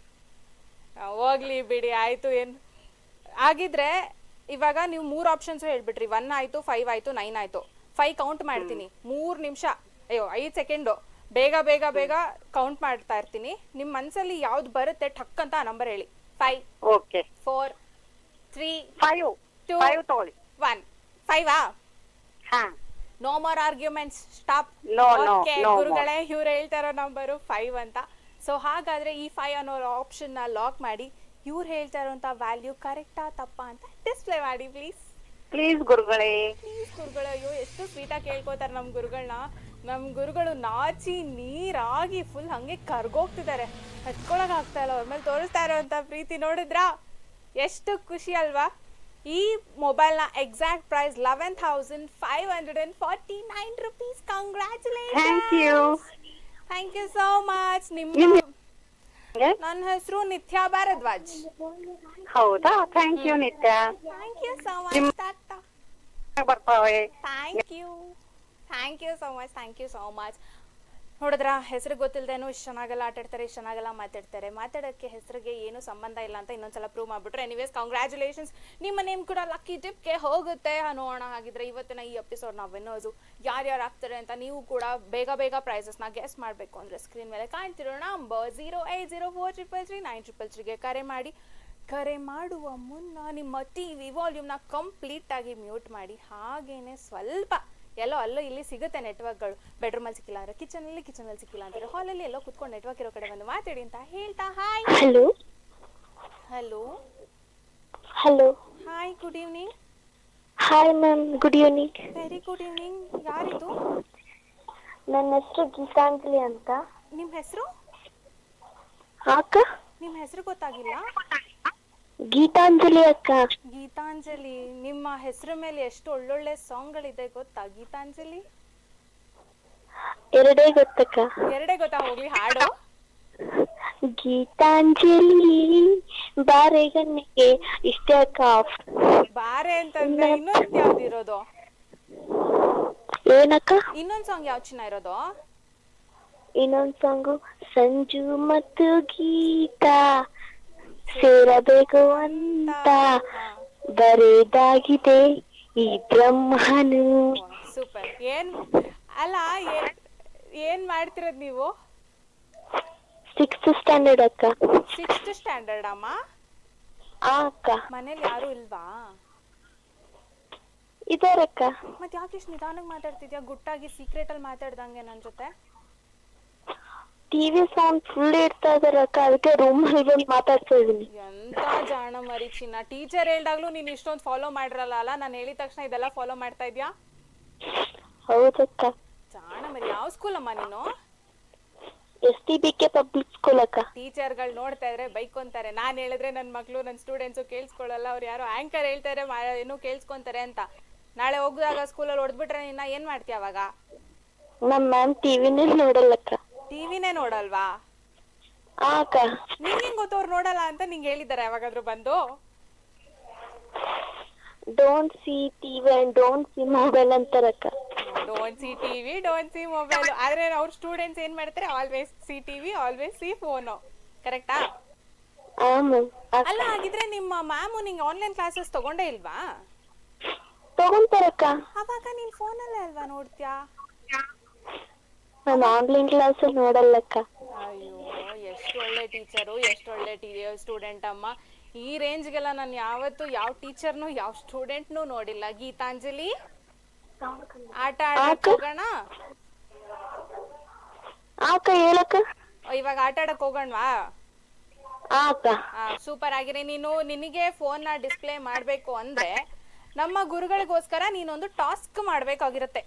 ಹೋಗ್ಲಿ ಬಿಡಿ ಆಯ್ತು ಏನ್ ಆಗಿದ್ರೆ ಇವಾಗ ನೀವು ಮೂರ್ ಆಪ್ಷನ್ಸ್ ಹೇಳ್ಬಿಟ್ರಿ ಒನ್ ಆಯ್ತು ಫೈವ್ ಆಯ್ತು ನೈನ್ ಆಯ್ತು ಫೈವ್ ಕೌಂಟ್ ಮಾಡ್ತೀನಿ ಮೂರ್ ನಿಮಿಷ ಅಯ್ಯೋ ಐದ್ ಸೆಕೆಂಡು ಬೇಗ ಬೇಗ ಬೇಗ ಕೌಂಟ್ ಮಾಡ್ತಾ ಇರ್ತೀನಿ ನಿಮ್ ಮನ್ಸಲ್ಲಿ ಯಾವ್ದು ಬರುತ್ತೆ ਠಕ್ ಅಂತ ಆ ನಂಬರ್ ಹೇಳಿ five okay four three five Two. Five ತಗೊಳ್ಳಿ ಒನ್ ಫೈವಾ ಹಾ no more arguments stop No, no, okay no more. ಗುರುಗಳೇ ಇವ್ರು ಹೇಳ್ತಾ ಇರೋ ನಂಬರು ಫೈವ್ ಅಂತ ಸೊ ಹಾಗಾದ್ರೆ ಈ ಫೈವ್ ಅನ್ನೋ ಆಪ್ಷನ್ ನ ಲಾಕ್ ಮಾಡಿ ಇವ್ರು ಹೇಳ್ತಾ ಇರೋಂಥ ವ್ಯಾಲ್ಯೂ ಕರೆಕ್ಟಾ ತಪ್ಪಾ ಅಂತ ಡಿಸ್ಪ್ಲೇ ಮಾಡಿ ಪ್ಲೀಸ್ ಪ್ಲೀಸ್ ಗುರುಗಳೇ ಪ್ಲೀಸ್ ಗುರುಗಳು ಅಯ್ಯೋ ಎಷ್ಟು ಸ್ವೀಟಾಗಿ ಕೇಳ್ಕೊತಾರೆ ನಮ್ಮ ಗುರುಗಳನ್ನ ನಮ್ಮ ಗುರುಗಳು ನಾಚಿ ನೀರಾಗಿ ಫುಲ್ ಹಂಗೆ ಕರ್ಗೋಗ್ತಿದ್ದಾರೆ ಹಚ್ಕೊಳಕ್ ಆಗ್ತಾ ಇಲ್ಲ ಅವ್ರ ಮೇಲೆ ತೋರಿಸ್ತಾ ಇರೋಂಥ ಪ್ರೀತಿ ನೋಡಿದ್ರಾ ಎಷ್ಟು ಖುಷಿ ಅಲ್ವಾ ಈ ಮೊಬೈಲ್ನ exact price eleven thousand five hundred and forty nine rupees congratulation thank you thank you so much ನಿಮ್ಮ ನಿಮ್- ನನ್ನ ಹೆಸರು ನಿತ್ಯಾ ಭಾರದ್ವಾಜ್ ಹೌದಾ thank you Nitya thank you so much tata ಬರ್ತಾವೆ thank you thank you so much thank you so much ನೋಡಿದ್ರ ಹೆಸರು ಗೊತ್ತಿಲ್ದೇನು ಇಷ್ಟು ಚೆನ್ನಾಗೆಲ್ಲ ಆಟಾಡ್ತಾರೆ ಇಷ್ಟು ಚೆನ್ನಾಗೆಲ್ಲ ಮಾತಾಡ್ತಾರೆ ಮಾತಾಡೋಕ್ಕೆ ಹೆಸರಿಗೆ ಏನು ಸಂಬಂಧ ಇಲ್ಲ ಅಂತ ಇನ್ನೊಂದ್ಸಲ ಪ್ರೂವ್ ಮಾಡ್ಬಿಟ್ರೆ ಎನಿವೇಸ್ ಕಂಗ್ರ್ಯಾಚುಲೇಷನ್ಸ್ ನಿಮ್ಮ ನೇಮ್ ಕೂಡ ಲಕ್ಕಿ ಟಿಪ್ಗೆ ಹೋಗುತ್ತೆ ನೋಡೋಣ ಹಾಗಿದ್ರೆ ಇವತ್ತಿನ ಈ ಎಪಿಸೋಡ್ ನಾವು ವಿನ್ನೋಸು ಯಾರ್ಯಾರು ಆಗ್ತಾರೆ ಅಂತ ನೀವು ಕೂಡ ಬೇಗ ಬೇಗ ಪ್ರೈಸಸ್ನ ಗೆಸ್ ಮಾಡಬೇಕು ಅಂದರೆ ಸ್ಕ್ರೀನ್ ಮೇಲೆ ಕಾಣ್ತಿರೋ number zero eight zero four triple three nine triple ತ್ರೀಗೆ ಕರೆ ಮಾಡಿ ಕರೆ ಮಾಡುವ ಮುನ್ನ ನಿಮ್ಮ ಟಿ ವಿ ವಾಲ್ಯೂಮ್ನ ಕಂಪ್ಲೀಟಾಗಿ ಮ್ಯೂಟ್ ಮಾಡಿ ಹಾಗೇನೆ ಸ್ವಲ್ಪ ಎಲ್ಲೋ ಅಲ್ಲೋ ಇಲ್ಲಿ ಸಿಗುತ್ತೆ ನೆಟ್ವರ್ಕ್ಗಳು ಬೆಡ್ರೂಮಲ್ಲಿ ಸಿಕ್ಕಿಲ್ಲ ಅಂದ್ರೆ ಕಿಚನಲ್ಲಿ ಕಿಚನಲ್ಲಿ ಸಿಕ್ಕಿಲ್ಲ ಅಂದ್ರೆ ಹಾಲಲ್ಲಿ ಎಲ್ಲೋ ಕುತ್ಕೊಂಡು ನೆಟ್ವರ್ಕ್ ಇರೋ ಕಡೆ ಬಂದು ಮಾತಾಡಿ ಅಂತ ಹೇಳ್ತಾ hi hello hello hello hi good evening hi ma'am good evening very good evening ಯಾರಿದು ನನ್ನ ಹೆಸರು ಗೀತಾಂಜಲಿ ಅಂತ ನಿಮ್ಮ ಹೆಸರು ಅಕ್ಕ ನಿಮ್ಮ ಹೆಸರು ಗೊತ್ತಾಗಿಲ್ಲ ಗೀತಾಂಜಲಿ ಅಕ್ಕ ಗೀತಾಂಜಲಿ ನಿಮ್ಮ ಹೆಸರು ಮೇಲೆ ಎಷ್ಟು ಒಳ್ಳೊಳ್ಳೆ ಸಾಂಗ್ಗಳಿದೆ ಗೊತ್ತಾ ಗೀತಾಂಜಲಿ ಎರಡೇ ಗೊತ್ತಕ್ಕ ಎರಡೇ ಗೊತ್ತಾ ಹೋಗ್ಲಿ ಹಾಡು ಗೀತಾಂಜಲಿ ಬಾರೆಗನ್ನಿಗೆ ಇಷ್ಟೇ ಅಕ್ಕ ಬಾರೆ ಅಂತಂದ್ರೆ ಇನ್ನೊಂದು ಯಾವ್ದಿರೋದು ಏನಕ್ಕ ಇನ್ನೊಂದ್ ಸಾಂಗ್ ಯಾವ ಚಿನ್ನ ಇರೋದು ಇನ್ನೊಂದ್ ಸಾಂಗು ಸಂಜು ಮತ್ತು ಗೀತಾ ಸೇರಬೇಕು ಅಂತ ಬರೆದಾಗಿದೆ ಈ ಬ್ರಹ್ಮನು ಸೂಪರ್ ಏನ್ ಅಲ್ಲ ಏನ್ ಏನ್ ಮಾಡ್ತಿರೋದ್ ನೀವು ಸಿಕ್ಸ್ತ್ ಸ್ಟ್ಯಾಂಡರ್ಡ್ ಅಕ್ಕ ಸಿಕ್ಸ್ತ್ ಸ್ಟ್ಯಾಂಡರ್ಡ್ ಅಮ್ಮ ಆ ಅಕ್ಕ ಮನೇಲಿ ಯಾರು ಇಲ್ವಾ ಇದಾರಕ್ಕ ಮತ್ತೆ ಯಾಕೆ ಇಷ್ಟು ನಿಧಾನಕ್ಕೆ ಮಾತಾಡ್ತಿದ್ಯಾ ಗುಟ್ಟಾಗಿ ಸೀಕ್ರೆಟ್ ಅಲ್ಲಿ ಮಾತಾಡ್ದಂಗೆ ನನ್ ಜೊತೆ ಟಿವಿ ಸೌಂಡ್ ಫುಲ್ ಇಡ್ತಾ ಇದಾರಕ್ಕ ಅದಕ್ಕೆ ರೂಮ್ ಅಲ್ಲಿ ಬಂದು ಮಾತಾಡ್ತಾ ಇದೀನಿ ಎಂತ ಜಾಣ ಮರಿ ಚಿನ್ನ ಟೀಚರ್ ಹೇಳ್ದಾಗ್ಲೂ ನೀನ್ ಇಷ್ಟೊಂದು ಫಾಲೋ ಮಾಡಿರಲ್ಲ ಅಲ್ಲ ನಾನು ಹೇಳಿದ ತಕ್ಷಣ ಇದೆಲ್ಲ ಫಾಲೋ ಮಾಡ್ತಾ ಇದ್ಯಾ ಹೌದಕ್ಕ ಜಾಣ ಮರಿ ಯಾವ ಸ್ಕೂಲ್ ಅಮ್ಮ ನೀನು S T B K public school ಅಕ್ಕ ಟೀಚರ್ಗಳು ನೋಡ್ತಾ ಇದ್ರೆ ಬೈಕೊಂತಾರೆ ನಾನು ಹೇಳಿದ್ರೆ ನನ್ನ ಮಕ್ಳು ನನ್ನ ಸ್ಟೂಡೆಂಟ್ಸು ಕೇಳಿಸ್ಕೊಳ್ಳಲ್ಲ ಅವ್ರು ಯಾರೋ ಆಂಕರ್ ಹೇಳ್ತಾರೆ ಮಾ- ಏನೋ ಕೇಳಿಸ್ಕೊಂತಾರೆ ಅಂತ ನಾಳೆ ಹೋಗಿದಾಗ ಸ್ಕೂಲಲ್ಲಿ ಹೊಡೆದ್ಬಿಟ್ರೆ ನಿನ್ನ ಏನ್ ಮಾಡ್ತೀಯ ಅವಾಗ ನಮ್ ಮ್ಯಾಮ್ ಟಿವಿನೇ ನೋಡಲ್ಲಕ್ಕ ಟಿವಿನೇ ನೋಡಲ್ವಾ ಆ ಅಕ್ಕ ನಿಂಗೆ ಹೆಂಗ್ ಗೊತ್ತು ಅವ್ರು ನೋಡಲ್ಲ ಅಂತ ನಿಂಗೆ ಹೇಳಿದ್ದಾರೆ ಯಾವಾಗಾದ್ರೂ ಬಂದು don't see TV and don't see mobile ಅಂತಾರಕ್ಕ don't see TV don't see mobile ಆದ್ರೆ ಅವ್ರ ಸ್ಟೂಡೆಂಟ್ಸ್ ಏನ್ ಮಾಡ್ತಾರೆ always see TV always see phone ಕರೆಕ್ಟಾ ಆ ಮ್ಯಾಮ್ ಅಲ್ಲ ಹಾಗಿದ್ರೆ ನಿಮ್ಮ ಮ್ಯಾಮು ನಿಂಗೆ ಆನ್ಲೈನ್ ಕ್ಲಾಸಸ್ ತಗೊಂಡೇ ಇಲ್ವಾ ತಗೊಂತಾರಕ್ಕ ಅವಾಗ ನೀನ್ ಫೋನಲ್ಲೇ ಅಲ್ವಾ ನೋಡ್ತ್ಯಾ ನಾನು ಆನ್ಲೈನ್ ಕ್ಲಾಸ್ ನೋಡಲ್ಲಕ್ಕ ಅಯ್ಯೋ ಎಷ್ಟು ಒಳ್ಳೆ ಟೀಚರು ಎಷ್ಟು ಒಳ್ಳೆ ಟೀ ಸ್ಟೂಡೆಂಟ್ ಅಮ್ಮ ಈ ರೇಂಜ್ಗೆಲ್ಲ ನಾನು ಯಾವತ್ತು ಯಾವ ಟೀಚರ್ನು ಯಾವ ಸ್ಟೂಡೆಂಟ್ನು ನೋಡಿಲ್ಲ ಗೀತಾಂಜಲಿ ಆಟ ಆಡಕ್ ಹೋಗೋಣ ಆ ಅಕ್ಕ ಹೇಳಕ್ಕ ಇವಾಗ ಆಟ ಆಡಕ್ ಹೋಗೋಣವಾ ಆ ಅಕ್ಕ ಸೂಪರ್ ಆಗಿರಿ ನೀನು ನಿನಗೆ ಫೋನ್ ನ ಡಿಸ್ಪ್ಲೇ ಮಾಡ್ಬೇಕು ಅಂದ್ರೆ ನಮ್ಮ ಗುರುಗಳಿಗೋಸ್ಕರ ನೀನೊಂದು ಟಾಸ್ಕ್ ಮಾಡ್ಬೇಕಾಗಿರುತ್ತೆ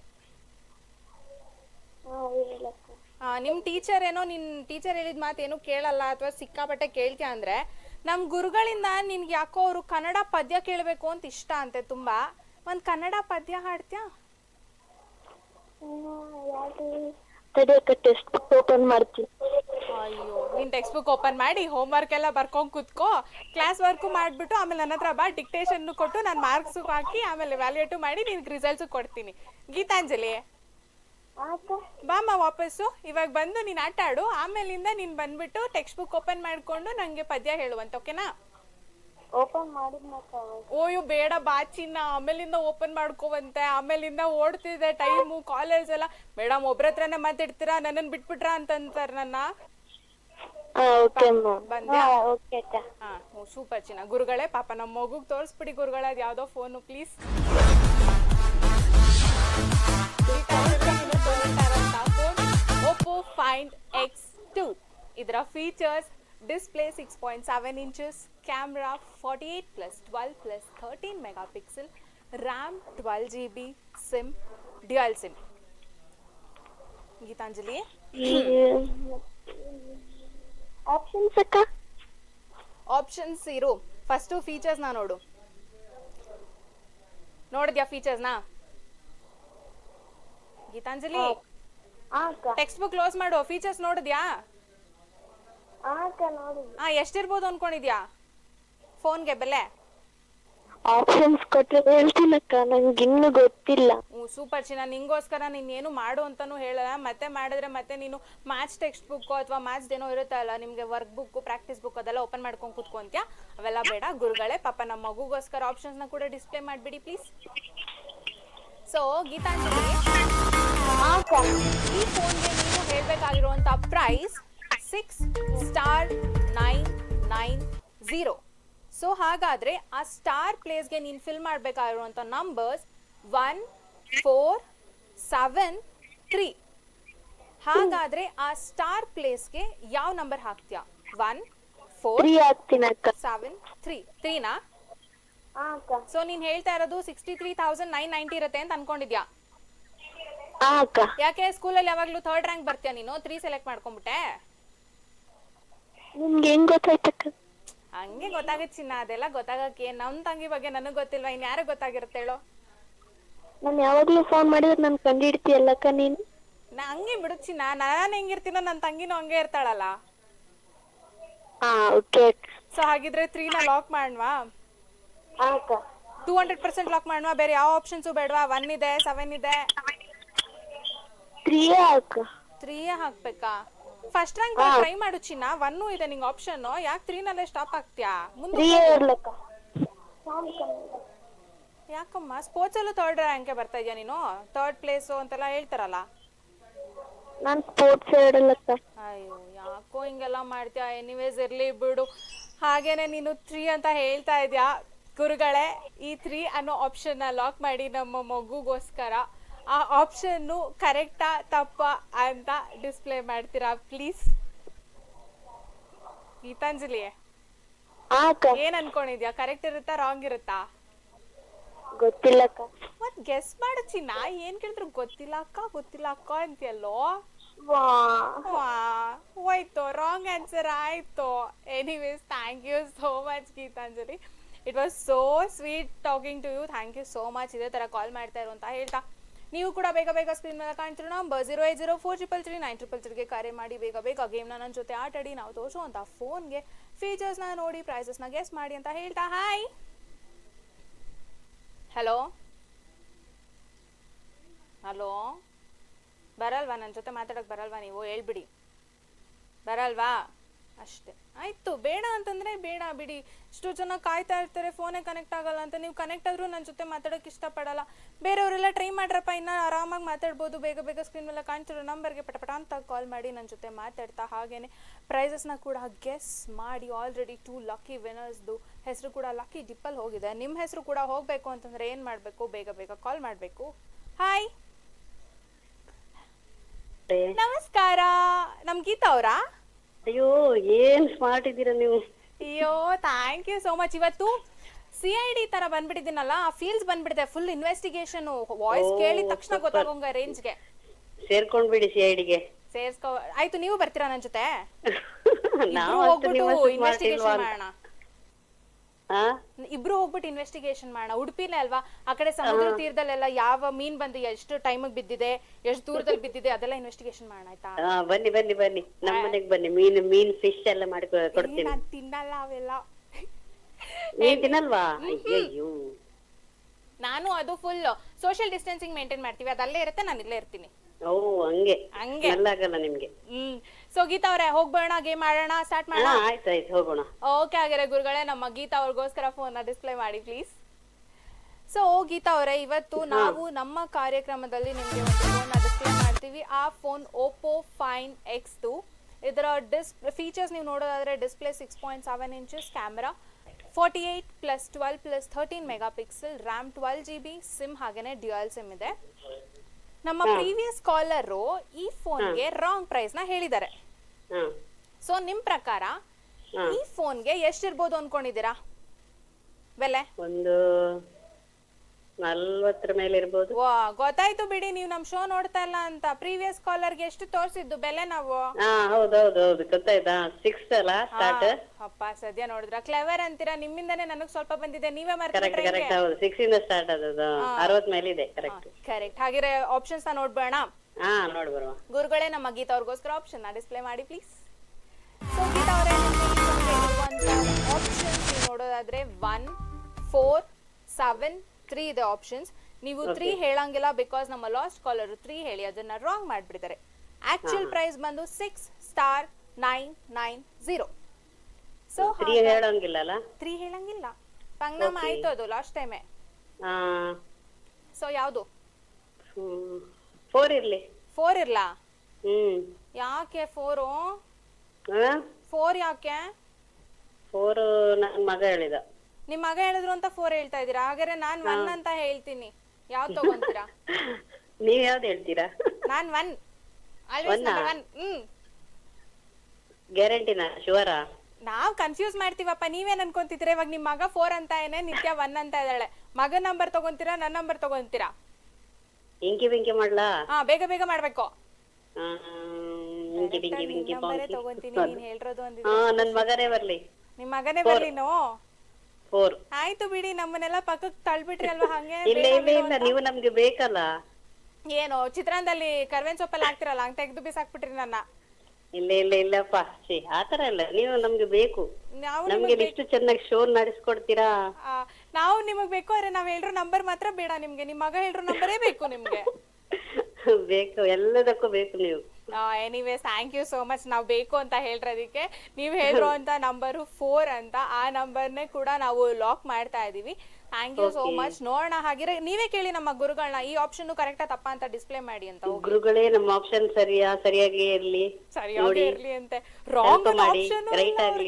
ಆ, ನಿಮ್ ಟೀಚರ್ ಏನೋ ನಿನ್ ಟೀಚರ್ ಹೇಳಿದ ಮಾತು ಏನೋ ಕೇಳಲ್ಲ ಅಥವಾ ಸಿಕ್ಕಾಪಟ್ಟೆ ಕೇಳ್ತೀಯ ಅಂದ್ರೆ ನಮ್ ಗುರುಗಳಿಂದ ನಿನ್ಗೆ ಯಾಕೋ ಅವರು ಕನ್ನಡ ಪದ್ಯ ಕೇಳಬೇಕು ಅಂತ ಇಷ್ಟ ಅಂತೆ ತುಂಬಾ ಒಂದ್ ಕನ್ನಡ ಪದ್ಯ ಹಾಡ್ತ್ಯಾ ತಡಿ ಅಕ್ಕ ಟೆಕ್ಸ್ಟ್ ಬುಕ್ ಓಪನ್ ಮಾಡ್ತೀನಿ ಅಯ್ಯೋ ನೀನ್ ಟೆಕ್ಸ್ಟ್ ಬುಕ್ ಓಪನ್ ಮಾಡಿ ಹೋಮ್ ವರ್ಕ್ ಎಲ್ಲ ಬರ್ಕೊಂಡ್ ಕುತ್ಕೋ ಕ್ಲಾಸ್ ವರ್ಕು ಮಾಡ್ಬಿಟ್ಟು ಆಮೇಲೆ ನನ್ನ ಹತ್ರ ಬಾ ಡಿಕ್ಟೇಷನ್ ಕೊಟ್ಟು ನಾನು ಮಾರ್ಕ್ಸ್ ಹಾಕಿ ಆಮೇಲೆ ವ್ಯಾಲ್ಯೂಟು ಮಾಡಿ ನಿನ್ಗೆ ರಿಸಲ್ಟ್ಸ್ ಕೊಡ್ತೀನಿ ಗೀತಾಂಜಲಿ ಬಾಮ್ಮ ವಾಪಸ್ಸು ಇವಾಗ ಬಂದು ನೀನ್ ಆಟ ಆಡು ಆಮೇಲಿಂದ ನೀನ್ ಬಂದ್ಬಿಟ್ಟು ಟೆಕ್ಸ್ಟ್ ಬುಕ್ ಓಪನ್ ಮಾಡ್ಕೊಂಡು ನಂಗೆ ಪದ್ಯ ಹೇಳುವಂತ ಓಕೆನಾ ಓಪನ್ ಮಾಡಿದ್ನಕ್ಕ ಓಯೋ ಬೇಡ ಬಾ ಚಿನ್ನ ಆಮೇಲಿಂದ ಓಪನ್ ಮಾಡ್ಕೋವಂತೆ ಆಮೇಲಿಂದ ಓಡ್ತಿದೆ ಟೈಮು ಕಾಲೇಜ್ ಎಲ್ಲ ಮೇಡಮ್ ಒಬ್ರ ಹತ್ರನೇ ಮಾತಾಡ್ತೀರಾ ನನ್ನನ್ ಬಿಟ್ಬಿಟ್ರಾ ಅಂತಂತಾರ ನನ್ನ ಹಾ ಓಕೆ ಮ್ಯಾಮ್ ಬಂದ್ಯಾ ಓಕೆ ಅಕ್ಕ ಹಾ ಸೂಪರ್ ಚಿನ್ನ ಗುರುಗಳೇ ಪಾಪ ನಮ್ಮ ಮಗುಗ್ ತೋರಿಸ್ಬಿಡಿ ಗುರುಗಳ ಅದ್ ಯಾವ್ದೋ phone please Oppo find X two ಇದರ features display six point seven inches camera forty eight plus twelve plus thirteen megapixel RAM twelve G B SIM dual SIM Geetanjali options ಅಕ್ಕ ಆಪ್ಷನ್ಸ್ ಇರು ಫಸ್ಟು ಫೀಚರ್ಸ್ನ ನೋಡು ನೋಡಿದ್ಯಾ ಫೀಚರ್ಸ್ನ ಗೀತಾಂಜಲಿ ಆ ಅಕ್ಕ textbook close ಮಾಡು ಫೀಚರ್ಸ್ ನೋಡಿದ್ಯಾ ಆ ಅಕ್ಕ ನೋಡಿ ಹಾ ಎಷ್ಟಿರ್ಬೋದು ಅನ್ಕೊಂಡಿದ್ಯಾ ಫೋನ್ಗೆ ಬೆಲೆ ಆಪ್ಷನ್ಸ್ ಕೊಟ್ರೆ ಹೇಳ್ತೀನಕ್ಕ ನಂಗೆ ಇನ್ನು ಗೊತ್ತಿಲ್ಲ ಹ್ಞೂ ಸೂಪರ್ ಚಿನ್ನ ನಿಂಗೋಸ್ಕರ ನೀನು ಏನು ಮಾಡು ಅಂತಾನೂ ಹೇಳಲ್ಲ ಮತ್ತೆ ಮಾಡಿದ್ರೆ ಮತ್ತೆ ನೀನು ಮ್ಯಾಥ್ಸ್ ಟೆಕ್ಸ್ಟ್ ಬುಕ್ ಅಥವಾ ಮ್ಯಾಥ್ಸ್ ಏನೋ ಇರುತ್ತಲ್ಲ ನಿಮಗೆ ವರ್ಕ್ ಬುಕ್ ಪ್ರಾಕ್ಟೀಸ್ ಬುಕ್ ಅದೆಲ್ಲ ಓಪನ್ ಮಾಡ್ಕೊಂಡು ಕೂತ್ಕೊಂತ್ಯಾ ಅವೆಲ್ಲ ಬೇಡ ಗುರುಗಳೇ ಪಾಪ ನಮ್ಮ ಮಗುಗೋಸ್ಕರ ಆಪ್ಷನ್ಸ್ನ ಕೂಡ ಡಿಸ್ಪ್ಲೇ ಮಾಡಿಬಿಡಿ ಪ್ಲೀಸ್ ಸೊ ಗೀತಾಂಜಲಿ ಈ ಫೋನ್ಗೆ ನೀವು ಹೇಳಬೇಕಾಗಿರುವಂಥ price six star nine nine zero so ಹಾಗಾದ್ರೆ ಆ ಸ್ಟಾರ್ ಪ್ಲೇಸ್ಗೆ ನೀನು ಫಿಲ್ ಮಾಡಬೇಕಾಗಿರುವಂಥ numbers one four seven three ಹಾಗಾದ್ರೆ ಆ ಸ್ಟಾರ್ ಪ್ಲೇಸ್ಗೆ ಯಾವ ನಂಬರ್ ಹಾಕ್ತೀಯಾ ಒನ್ ಫೋರ್ ಫ್ರೀ ಆಗ್ತೀನಕ್ಕ ಸೆವೆನ್ ತ್ರೀ ತ್ರೀನಾ ಆ ಅಕ್ಕ ಸೊ ನೀನು ಹೇಳ್ತಾ ಇರೋದು sixty three thousand nine ninety ಇರುತ್ತೆ ಅಂತ ಅನ್ಕೊಂಡಿದ್ಯಾ ಆ ಅಕ್ಕ ಯಾಕೆ ಸ್ಕೂಲಲ್ಲಿ ಯಾವಾಗಲೂ ಥರ್ಡ್ ರ್ಯಾಂಕ್ ಬರ್ತೀಯ ನೀನು ತ್ರೀ ಸೆಲೆಕ್ಟ್ ಮಾಡ್ಕೊಂಬಿಟ್ಟೆ ನಿಮ್ಗೆ ಹೆಂಗ್ ಗೊತ್ತಾಯ್ತಕ್ಕ ಹಂಗೆ ಗೊತ್ತಾಗತ್ತೆ ಚಿನ್ನ ಅದೆಲ್ಲ ಗೊತ್ತಾಗಕ್ಕೆ ನಮ್ಮ ತಂಗಿ ಬಗ್ಗೆ ನನಗೆ ಗೊತ್ತಿಲ್ವಾ ಇನ್ನು ಯಾರಿಗೆ ಗೊತ್ತಾಗಿರುತ್ತೆ ಹೇಳೋ ನಾನು ಯಾವಾಗ್ಲೂ ಫೋನ್ ಮಾಡಿದ್ರೆ ನಾನು ಕಂಡಿಡ್ತೀಯಲ್ಲಕ್ಕ ನೀನು ನಾ ಹಂಗೆ ಬಿಡು ಚಿನ್ನ ನಾನು ಹೆಂಗಿರ್ತೀನೋ ನನ್ನ ತಂಗಿನೂ ಹಂಗೆ ಇರ್ತಾಳಲ್ಲ ಹಾ ಓಕೆ ಸೊ ಹಾಗಿದ್ರೆ ತ್ರೀನ ಲಾಕ್ ಮಾಡ್ವಾ ಆ ಅಕ್ಕ ಟೂ ಹಂಡ್ರೆಡ್ ಪರ್ಸೆಂಟ್ ಲಾಕ್ ಮಾಡ್ವಾ ಬೇರೆ ಯಾವ ಆಪ್ಷನ್ಸು ಬೇಡವಾ ಒನ್ ಇದೆ ಸೆವೆನ್ ಇದೆ ತ್ರೀ ಅಕ್ಕ ತ್ರೀಯೇ ಹಾಕ್ಬೇಕಾ ಫಸ್ಟ್ ರ್ಯಾಂಕ್ ಟ್ರೈ ಮಾಡು ಚಿನ್ನ ಒನ್ನು ಇದೆ ನಿಂಗೆ ಆಪ್ಷನ್ ಯಾಕೆ ತ್ರೀನಲ್ಲೇ ಸ್ಟಾಪ್ ಆಗ್ತೀಯಾ ಮುಂದೆ ತ್ರೀ ಇರ್ಲಕ್ಕ ಯಾಕಮ್ಮ ಸ್ಪೋರ್ಟ್ಸಲ್ಲೂ ಥರ್ಡ್ ರ್ಯಾಂಕೆ ಬರ್ತಾ ಇದೆಯಾ ನೀನು ಥರ್ಡ್ ಪ್ಲೇಸು ಅಂತೆಲ್ಲ ಹೇಳ್ತಾರಲ್ಲ ನಾನ್ ಸ್ಪೋರ್ಟ್ಸ್ ಹೇಳಲ್ಲಕ್ಕ ಅಯ್ಯೋ ಯಾಕೋ ಹಿಂಗೆಲ್ಲ ಮಾಡ್ತೀಯ ಎನಿವೇಸ್ ಇರ್ಲಿ ಬಿಡು ಹಾಗೇನೆ ನೀನು ತ್ರೀ ಅಂತ ಹೇಳ್ತಾ ಇದೀಯಾ ಗುರುಗಳೇ ಈ ತ್ರೀ ಅನ್ನೋ ಆಪ್ಷನ್ನ ಲಾಕ್ ಮಾಡಿ ನಮ್ಮ ಮಗುಗೋಸ್ಕರ ಆ ಆಪ್ಷನ್ನು ಕರೆಕ್ಟಾ ತಪ್ಪಾ ಅಂತ ಡಿಸ್ಪ್ಲೇ ಮಾಡ್ತೀರಾ ಪ್ಲೀಸ್ ಗೀತಾಂಜಲಿ ಹಾ ಅಕ್ಕ ಏನ್ ಅನ್ಕೊಂಡಿದ್ಯಾ ಕರೆಕ್ಟ್ ಇರುತ್ತಾ ರಾಂಗ್ ಇರುತ್ತಾ ಗೊತ್ತಿಲ್ಲಕ್ಕ ಮತ್ ಗೆಸ್ ಮಾಡು ಚಿನ್ನ ಏನ್ ಕೇಳಿದ್ರು ಗೊತ್ತಿಲ್ಲ ಅಕ್ಕ ಗೊತ್ತಿಲ್ಲ ಅಕ್ಕ ಅಂತೀಯಲ್ಲೋ ವಾ ವಾ ಹೋಯ್ತು ರಾಂಗ್ ಆನ್ಸರ್ ಆಯ್ತು anyways thank you so much Geetanjali it was so sweet talking to you thank you so much ಇದೇ ಥರ ಕಾಲ್ ಮಾಡ್ತಾ ಇರು ಅಂತ ಹೇಳ್ತಾ ನೀವು ಕೂಡ ಬೇಗ ಬೇಗ ಸ್ಕ್ರೀನ್ ಮೇಲೆ ಕಾಣ್ತಿರೋ number zero eight zero four triple three nine triple ತ್ರೀಗೆ ಕರೆ ಮಾಡಿ ಬೇಗ ಬೇಗ ಗೇಮ್ನ ನನ್ನ ಜೊತೆ ಆಟಾಡಿ ನಾವು ತೋರಿಸುವಂಥ ಫೋನ್ಗೆ ಫೀಚರ್ಸ್ನ ನೋಡಿ ಪ್ರೈಸಸ್ನ ಗೆಸ್ ಮಾಡಿ ಅಂತ ಹೇಳ್ತಾ ಹಾಯ್ ಹಲೋ ಹಲೋ ಬರಲ್ವಾ ನನ್ನ ಜೊತೆ ಮಾತಾಡಕ್ ಬರಲ್ವಾ ನೀವು ಹೇಳ್ಬಿಡಿ ಬರಲ್ವಾ ಅಷ್ಟೇ ಆಯ್ತು ಬೇಡ ಅಂತಂದ್ರೆ ಬೇಡ ಬಿಡಿ ಇಷ್ಟು ಜನ ಕಾಯ್ತಾ ಇರ್ತಾರೆ ಫೋನೇ ಕನೆಕ್ಟ್ ಆಗಲ್ಲ ಅಂತ ನೀವು ಕನೆಕ್ಟ್ ಆದ್ರೂ ನನ್ನ ಜೊತೆ ಮಾತಾಡೋಕೆ ಇಷ್ಟಪಡಲ್ಲ ಬೇರೆಯವರೆಲ್ಲ ಟ್ರೈ ಮಾಡ್ರಪ್ಪ ಇನ್ನ ಆರಾಮಾಗಿ ಮಾತಾಡ್ಬೋದು ಬೇಗ ಬೇಗ ಸ್ಕ್ರೀನ್ ಮೇಲೆ ಕಾಣ್ತಿರೋ ನಂಬರ್ಗೆ ಪಟಪಟ ಅಂತ ಕಾಲ್ ಮಾಡಿ ನನ್ನ ಜೊತೆ ಮಾತಾಡ್ತಾ ಹಾಗೇನೆ ಪ್ರೈಸಸ್ನ ಕೂಡ ಗೆಸ್ ಮಾಡಿ ಆಲ್ರೆಡಿ ಟೂ ಲಕ್ಕಿ ವಿನರ್ಸ್ದು ಹೆಸರು ಕೂಡ ಲಕ್ಕಿ ಡಿಪ್ಪಲ್ಲಿ ಹೋಗಿದೆ ನಿಮ್ಮ ಹೆಸರು ಕೂಡ ಹೋಗಬೇಕು ಅಂತಂದ್ರೆ ಏನು ಮಾಡಬೇಕು ಬೇಗ ಬೇಗ ಕಾಲ್ ಮಾಡಬೇಕು ಹಾಯ್ ನಮಸ್ಕಾರ ನಮ್ ಗೀತಾ ಅವರಾ ಅಯ್ಯೋ ಏನ್ ಸ್ಮಾರ್ಟ್ ಇದ್ದೀರಾ ನೀವು ಅಯ್ಯೋ ಥ್ಯಾಂಕ್ ಯು ಸೋ ಮಚ್ ಇವತ್ತು ಸಿ ಐ ಡಿ ತರ ಬಂದ್ಬಿಟ್ಟಿದ್ದೀನಲ್ಲ ಆ ಫೀಲ್ಸ್ ಬಂದ್ಬಿಟ್ಟಿದೆ ಫುಲ್ ಇನ್ವೆಸ್ಟಿಗೇಷನ್ ವಾಯ್ಸ್ ಓ, ಕೇಳಿದ ತಕ್ಷಣ super. ಗೊತ್ತಾಗೋಂಗ ರೇಂಜ್ಗೆ ಸೇರ್ಕೊಂಡ್ಬಿಡಿ ಸಿ ಐಡಿಗೆ ಸೇರ್ಸ್ಕೊ ಆಯ್ತು ನೀವು ಬರ್ತೀರಾ ನನ್ನ ಜೊತೆ ನಾವು ಇಬ್ರು ಅಷ್ಟು ನಿಮ್ಮ ಹೋಗ್ಬಿಟ್ಟು ಸ್ಮಾರ್ಟ್ ಇಲ್ವಾ ಇನ್ವೆಸ್ಟಿಗೇಷನ್ ಅಂತ ಮಾಡೋಣ ಹಾ ಇಬ್ರು ಹೋಗ್ಬಿಟ್ಟು ಇನ್ವೆಸ್ಟಿಗೇಷನ್ ಮಾಡೋಣ ಉಡುಪಿಲೇ ಅಲ್ವಾ ಆ ಕಡೆ ಸಮುದ್ರ ತೀರದಲ್ಲೆಲ್ಲ ಯಾವ ಮೀನ್ ಬಂದು ಎಷ್ಟು ಟೈಮಿಗೆ ಬಿದ್ದಿದೆ ಎಷ್ಟು ದೂರದಲ್ಲಿ ಬಿದ್ದಿದೆ ಅದೆಲ್ಲ ಇನ್ವೆಸ್ಟಿಗೇಷನ್ ಮಾಡೋಣ ಆಯ್ತಾ ಹಾ ಬನ್ನಿ ಬನ್ನಿ ಬನ್ನಿ ನಮ್ಮ ಮನೆಗ್ ಬನ್ನಿ ಮೀನ್ ಮೀನ್ ಫಿಶ್ ಎಲ್ಲ ಮಾಡಿ ಕೊ- ಕೊಡ್ತೀನಿ ನಾನು ತಿನ್ನಲ್ಲ ಅವೆಲ್ಲ ನೀನ್ ತಿನ್ನಲ್ವಾ ಅಯ್ಯಯ್ಯೋ ನಾನು ಅದು ಫುಲ್ ಸೋಷಿಯಲ್ ಡಿಸ್ಟೆನ್ಸಿಂಗ್ ಮೇಂಟೈನ್ ಮಾಡ್ತೀವಿ ಅದು ಅಲ್ಲೇ ಇರುತ್ತೆ ನಾನು ಇಲ್ಲೇ ಇರ್ತೀನಿ ಓ ಹಂಗೆ ಹಂಗೆ. ನಲ್ಲಾಗಲ್ಲ ನಿಮ್ಗೆ ಹ್ಮ್ ಸೊ ಗೀತಾ ಅವ್ರೆ ಹೋಗ್ಬೇಡ ಗೇಮ್ ಆಡೋಣ ಸ್ಟಾರ್ಟ್ ಹಾ ಮಾಡೋಣ ಆಯ್ತು ಆಯ್ತು ಹೋಗೋಣ ಓಕೆ ಆಗಿರೋ ಗುರುಗಳೇ ನಮ್ಮ ಗೀತಾ ಅವ್ರಿಗೋಸ್ಕರ ಫೋನ್ ಡಿಸ್ಪ್ಲೇ ಮಾಡಿ ಪ್ಲೀಸ್ ಸೊ ಗೀತಾ ಅವರೇ ಇವತ್ತು ನಾವು ನಮ್ಮ ಕಾರ್ಯಕ್ರಮದಲ್ಲಿ ನಿಮಗೆ ಒಂದು ಫೋನ್ ಡಿಸ್ಪ್ಲೇ ಮಾಡ್ತೀವಿ ಆ phone Oppo find X two ಇದರ ಡಿಸ್ ಫೀಚರ್ಸ್ ನೀವು ನೋಡೋದಾದ್ರೆ display six point seven inches camera forty eight plus twelve plus thirteen megapixel RAM twelve G B SIM ಹಾಗೇನೆ ಡ್ಯುಯಲ್ ಸಿಮ್ ಇದೆ ನಮ್ಮ ಪ್ರೀವಿಯಸ್ ಕಾಲರು ಈ ಫೋನ್ಗೆ ರಾಂಗ್ ಪ್ರೈಸ್ನ ಹೇಳಿದ್ದಾರೆ ಹಾ ಸೊ ನಿಮ್ ಪ್ರಕಾರ ಹಾ. ಈ ಫೋನ್ಗೆ ಎಷ್ಟಿರ್ಬೋದು ಅನ್ಕೊಂಡಿದ್ದೀರಾ ಬೆಲೆ ಒಂದು ನಲ್ವತ್ತರ ಮೇಲೆ ಇರ್ಬೋದು ವಾ ಗೊತ್ತಾಯ್ತು ಬಿಡಿ ನೀವು ನಮ್ ಶೋ ನೋಡ್ತಾ ಇಲ್ಲ ಅಂತ ಪ್ರೀವಿಯಸ್ ಕಾಲರ್ಗೆ ಎಷ್ಟು ತೋರಿಸಿದ್ದು ಬೆಲೆ ನಾವು ಹಾ ಹೌದು ಹೌದು ಹೌದು ಗೊತ್ತಾಯ್ತಾ ಸಿಕ್ಸ್ ಅಲ್ಲ ಸ್ಟಾರ್ಟ್ ಅಪ್ಪ ಸದ್ಯ ನೋಡಿದ್ರ ಕ್ಲೆವರ್ ಅಂತೀರಾ ನಿಮ್ಮಿಂದಾನೇ ನನಗ್ ಸ್ವಲ್ಪ ಬಂದಿದೆ ನೀವೇ ಕರೆಕ್ಟ್ ಮರ್ತಿಬಿಟ್ರೆ ಕರೆಕ್ಟ್ ಹೌದು ಸಿಕ್ಸ್ ಇಂದ ಸ್ಟಾರ್ಟ್ ಆದದ್ದು ಅರವತ್ ಮೇಲೆ ಇದೆ ಕರೆಕ್ಟ್ ಕರೆಕ್ಟ್ ಹಾಗಿದ್ರೆ ಆಪ್ಷನ್ಸ್ ನೋಡ್ಬೇಡ ಹಾ ನೋಡ್ ಬರುವ ಗುರುಗಳೇ ನಮ್ಮ ಗೀತಾ ಅವ್ರಿಗೋಸ್ಕರ ಆಪ್ಷನ್ ಡಿಸ್ಪ್ಲೇ ಮಾಡಿ ಪ್ಲೀಸ್ ಸೊ ಗೀತಾ ಅವರೇ ಆಪ್ಷನ್ಸ್ ನೀವು ನೋಡೋದಾದ್ರೆ ಒನ್ ಫೋರ್ ಸೆವೆನ್ ತ್ರೀ ಇದೆ ಆಪ್ಷನ್ಸ್ ನೀವು ತ್ರೀ ಹೇಳಂಗಿಲ್ಲ ಬಿಕಾಸ್ ನಮ್ಮ ಲಾಸ್ಟ್ ಕಾಲರ್ ತ್ರೀ ಹೇಳಿ ಅದನ್ನ ರಾಂಗ್ ಮಾಡ್ಬಿಟ್ಟಿದ್ದಾರೆ ಆಕ್ಚುಯಲ್ ಪ್ರೈಸ್ ಬಂದು six star nine nine zero so three ಹೇಳಂಗಿಲ್ಲ ಅಲ್ಲ ತ್ರೀ ಹೇಳಂಗಿಲ್ಲ ಪಂಗ್ನಾಮ ಆಯ್ತು ಅದು ಲಾಸ್ಟ್ ಟೈಮೇ ಹಾ ಸೊ ಯಾವುದು ಫೋರ್ ಇರ್ಲಿ ಫೋರ್ ಇರ್ಲಾ ಹ್ಮ್ ಯಾಕೆ ಫೋರು ಹಾ ಫೋರ್ ಯಾಕೆ ಫೋರ್ ನನ್ ಮಗ ಹೇಳಿದ ನಿಮ್ ಮಗ ಹೇಳಿದ್ರು ಅಂತ ಫೋರ್ ಹೇಳ್ತಾ ಇದೀರಾ ಹಾಗಾದ್ರೆ ನಾನ್ ಒನ್ ಅಂತ ಹೇಳ್ತೀನಿ ಯಾವ್ ತಗೊಂತೀರಾ ನೀವ್ ಯಾವ್ದು ಹೇಳ್ತೀರಾ ನಾನ್ ಒನ್ ಆಲ್ವೇಸ್ One ಆ? ನಂಬರ್ ಒನ್ ಹ್ಮ್ ಗ್ಯಾರಂಟಿನಾ ಶುವರಾ ನಾವ್ ಕನ್ಫ್ಯೂಸ್ ಮಾಡ್ತೀವಪ್ಪ ನೀವೇನ್ ಅನ್ಕೊಂತಿದ್ದೀರಾ ಇವಾಗ ನಿಮ್ ಮಗ ಫೋರ್ ಅಂತ ಏನೇ ನಿತ್ಯ ಒನ್ ಅಂತ ಇದ್ದಾಳೆ ಮಗನ್ ನಂಬರ್ ತಗೊಂತೀರಾ ನನ್ನ ನಂಬರ್ ತಗೊಂತೀರಾ ಇಂಕಿ ಬಿಂಕಿ ಮಾಡ್ಲಾ ಹಾ ಬೇಗ ಬೇಗ ಮಾಡ್ಬೇಕು ಆ, ಇಂಕಿ ಬಿಂಕಿ ಬಿಂಕಿ ನಂಬರೇ ಪಾಂಕಿ ತಗೊಂತೀನಿ ನೀನ್ ಹೇಳಿರೋದು ಹಾ ಅಂದಿದ್ರೆ ನನ್ ಮಗನೇ ಬರ್ಲಿ ನಿಮ್ ಮಗನೇ ಬರ್ಲಿನೋ ಫೋರ್ ಆಯ್ತು ಬಿಡಿ ನಮ್ಮನ್ನೆಲ್ಲ ಪಕ್ಕಕ್ ತಳ್ಬಿಟ್ರಿ ಅಲ್ವಾ ಹಂಗೆ ಇಲ್ಲ ಬೇಡ ಇಲ್ಲ ಬಿಡು ಇಲ್ಲ ಅಂತ. ನೀವು ನಮ್ಗೆ ಬೇಕಲ್ಲ ಏನು ಚಿತ್ರಾನ್ನದಲ್ಲಿ ಕರ್ಬೇನ್ ಸೊಪ್ಪಲ್ಲಿ ಹಾಕ್ತಿರಲ್ಲ ಹಂಗ್ ತೆಗ್ದು ಬಿಸಾಕ್ಬಿಟ್ರಿ ನನ್ನ ಇಲ್ಲ ಇಲ್ಲ ಇಲ್ಲಪ್ಪ ಛೀ ಆತರ ಇಲ್ಲ ನೀವು ನಮ್ಗೆ ಬೇಕು ನಾವು ನಮ್ಗೆ ಇಷ್ಟು ಚೆನ್ನಾಗಿ ಶೋ ನಡೆಸ್ಕೊಡ್ತೀರಾ ಆ, ನಾವು ನಿಮಗ್ ಬೇಕು ಆದ್ರೆ ನಾವ್ ಹೇಳಿರೋ ನಂಬರ್ ಮಾತ್ರ ಬೇಡ ನಿಮ್ಗೆ ನಿಮ್ ಮಗ ಹೇಳಿರೋ ನಂಬರೇ ಬೇಕು ನಿಮ್ಗೆ ಬೇಕು ಎಲ್ಲದಕ್ಕೂ ಬೇಕು ನೀವು anyways thank you so much ನಾವು ಬೇಕು ಅಂತ ಹೇಳಿರೋದಕ್ಕೆ ನೀವು ಹೇಳಿರುವಂತ ನಂಬರು ಫೋರ್ ಅಂತ ಆ ನಂಬರ್ನೇ ಕೂಡ ನಾವು ಲಾಕ್ ಮಾಡ್ತಾ ಇದೀವಿ ಥ್ಯಾಂಕ್ ಯು ಸೋ ಮಚ್ ನೋಡೋಣ ಹಾಗಿದ್ರೆ ನೀವೇ ಕೇಳಿ ನಮ್ಮ ಗುರುಗಳನ್ನ ಈ ಆಪ್ಷನ್ ಕರೆಕ್ಟಾ ತಪ್ಪಾ ಅಂತ ಡಿಸ್ಪ್ಲೇ ಮಾಡಿ ಅಂತ ಹೋಗಿ ಗುರುಗಳೇ ನಮ್ಮ ಆಪ್ಷನ್ ಸರಿಯಾ ಸರಿಯಾಗಿ ಇರ್ಲಿ ಸರಿಯಾಗಿ ನೋಡಿ. ಇರ್ಲಿ ಅಂತೆ ರಾಂಗ್ Help ಮಾಡಿ, ಆಪ್ಷನ್ right ಆಗ್ಲಿ.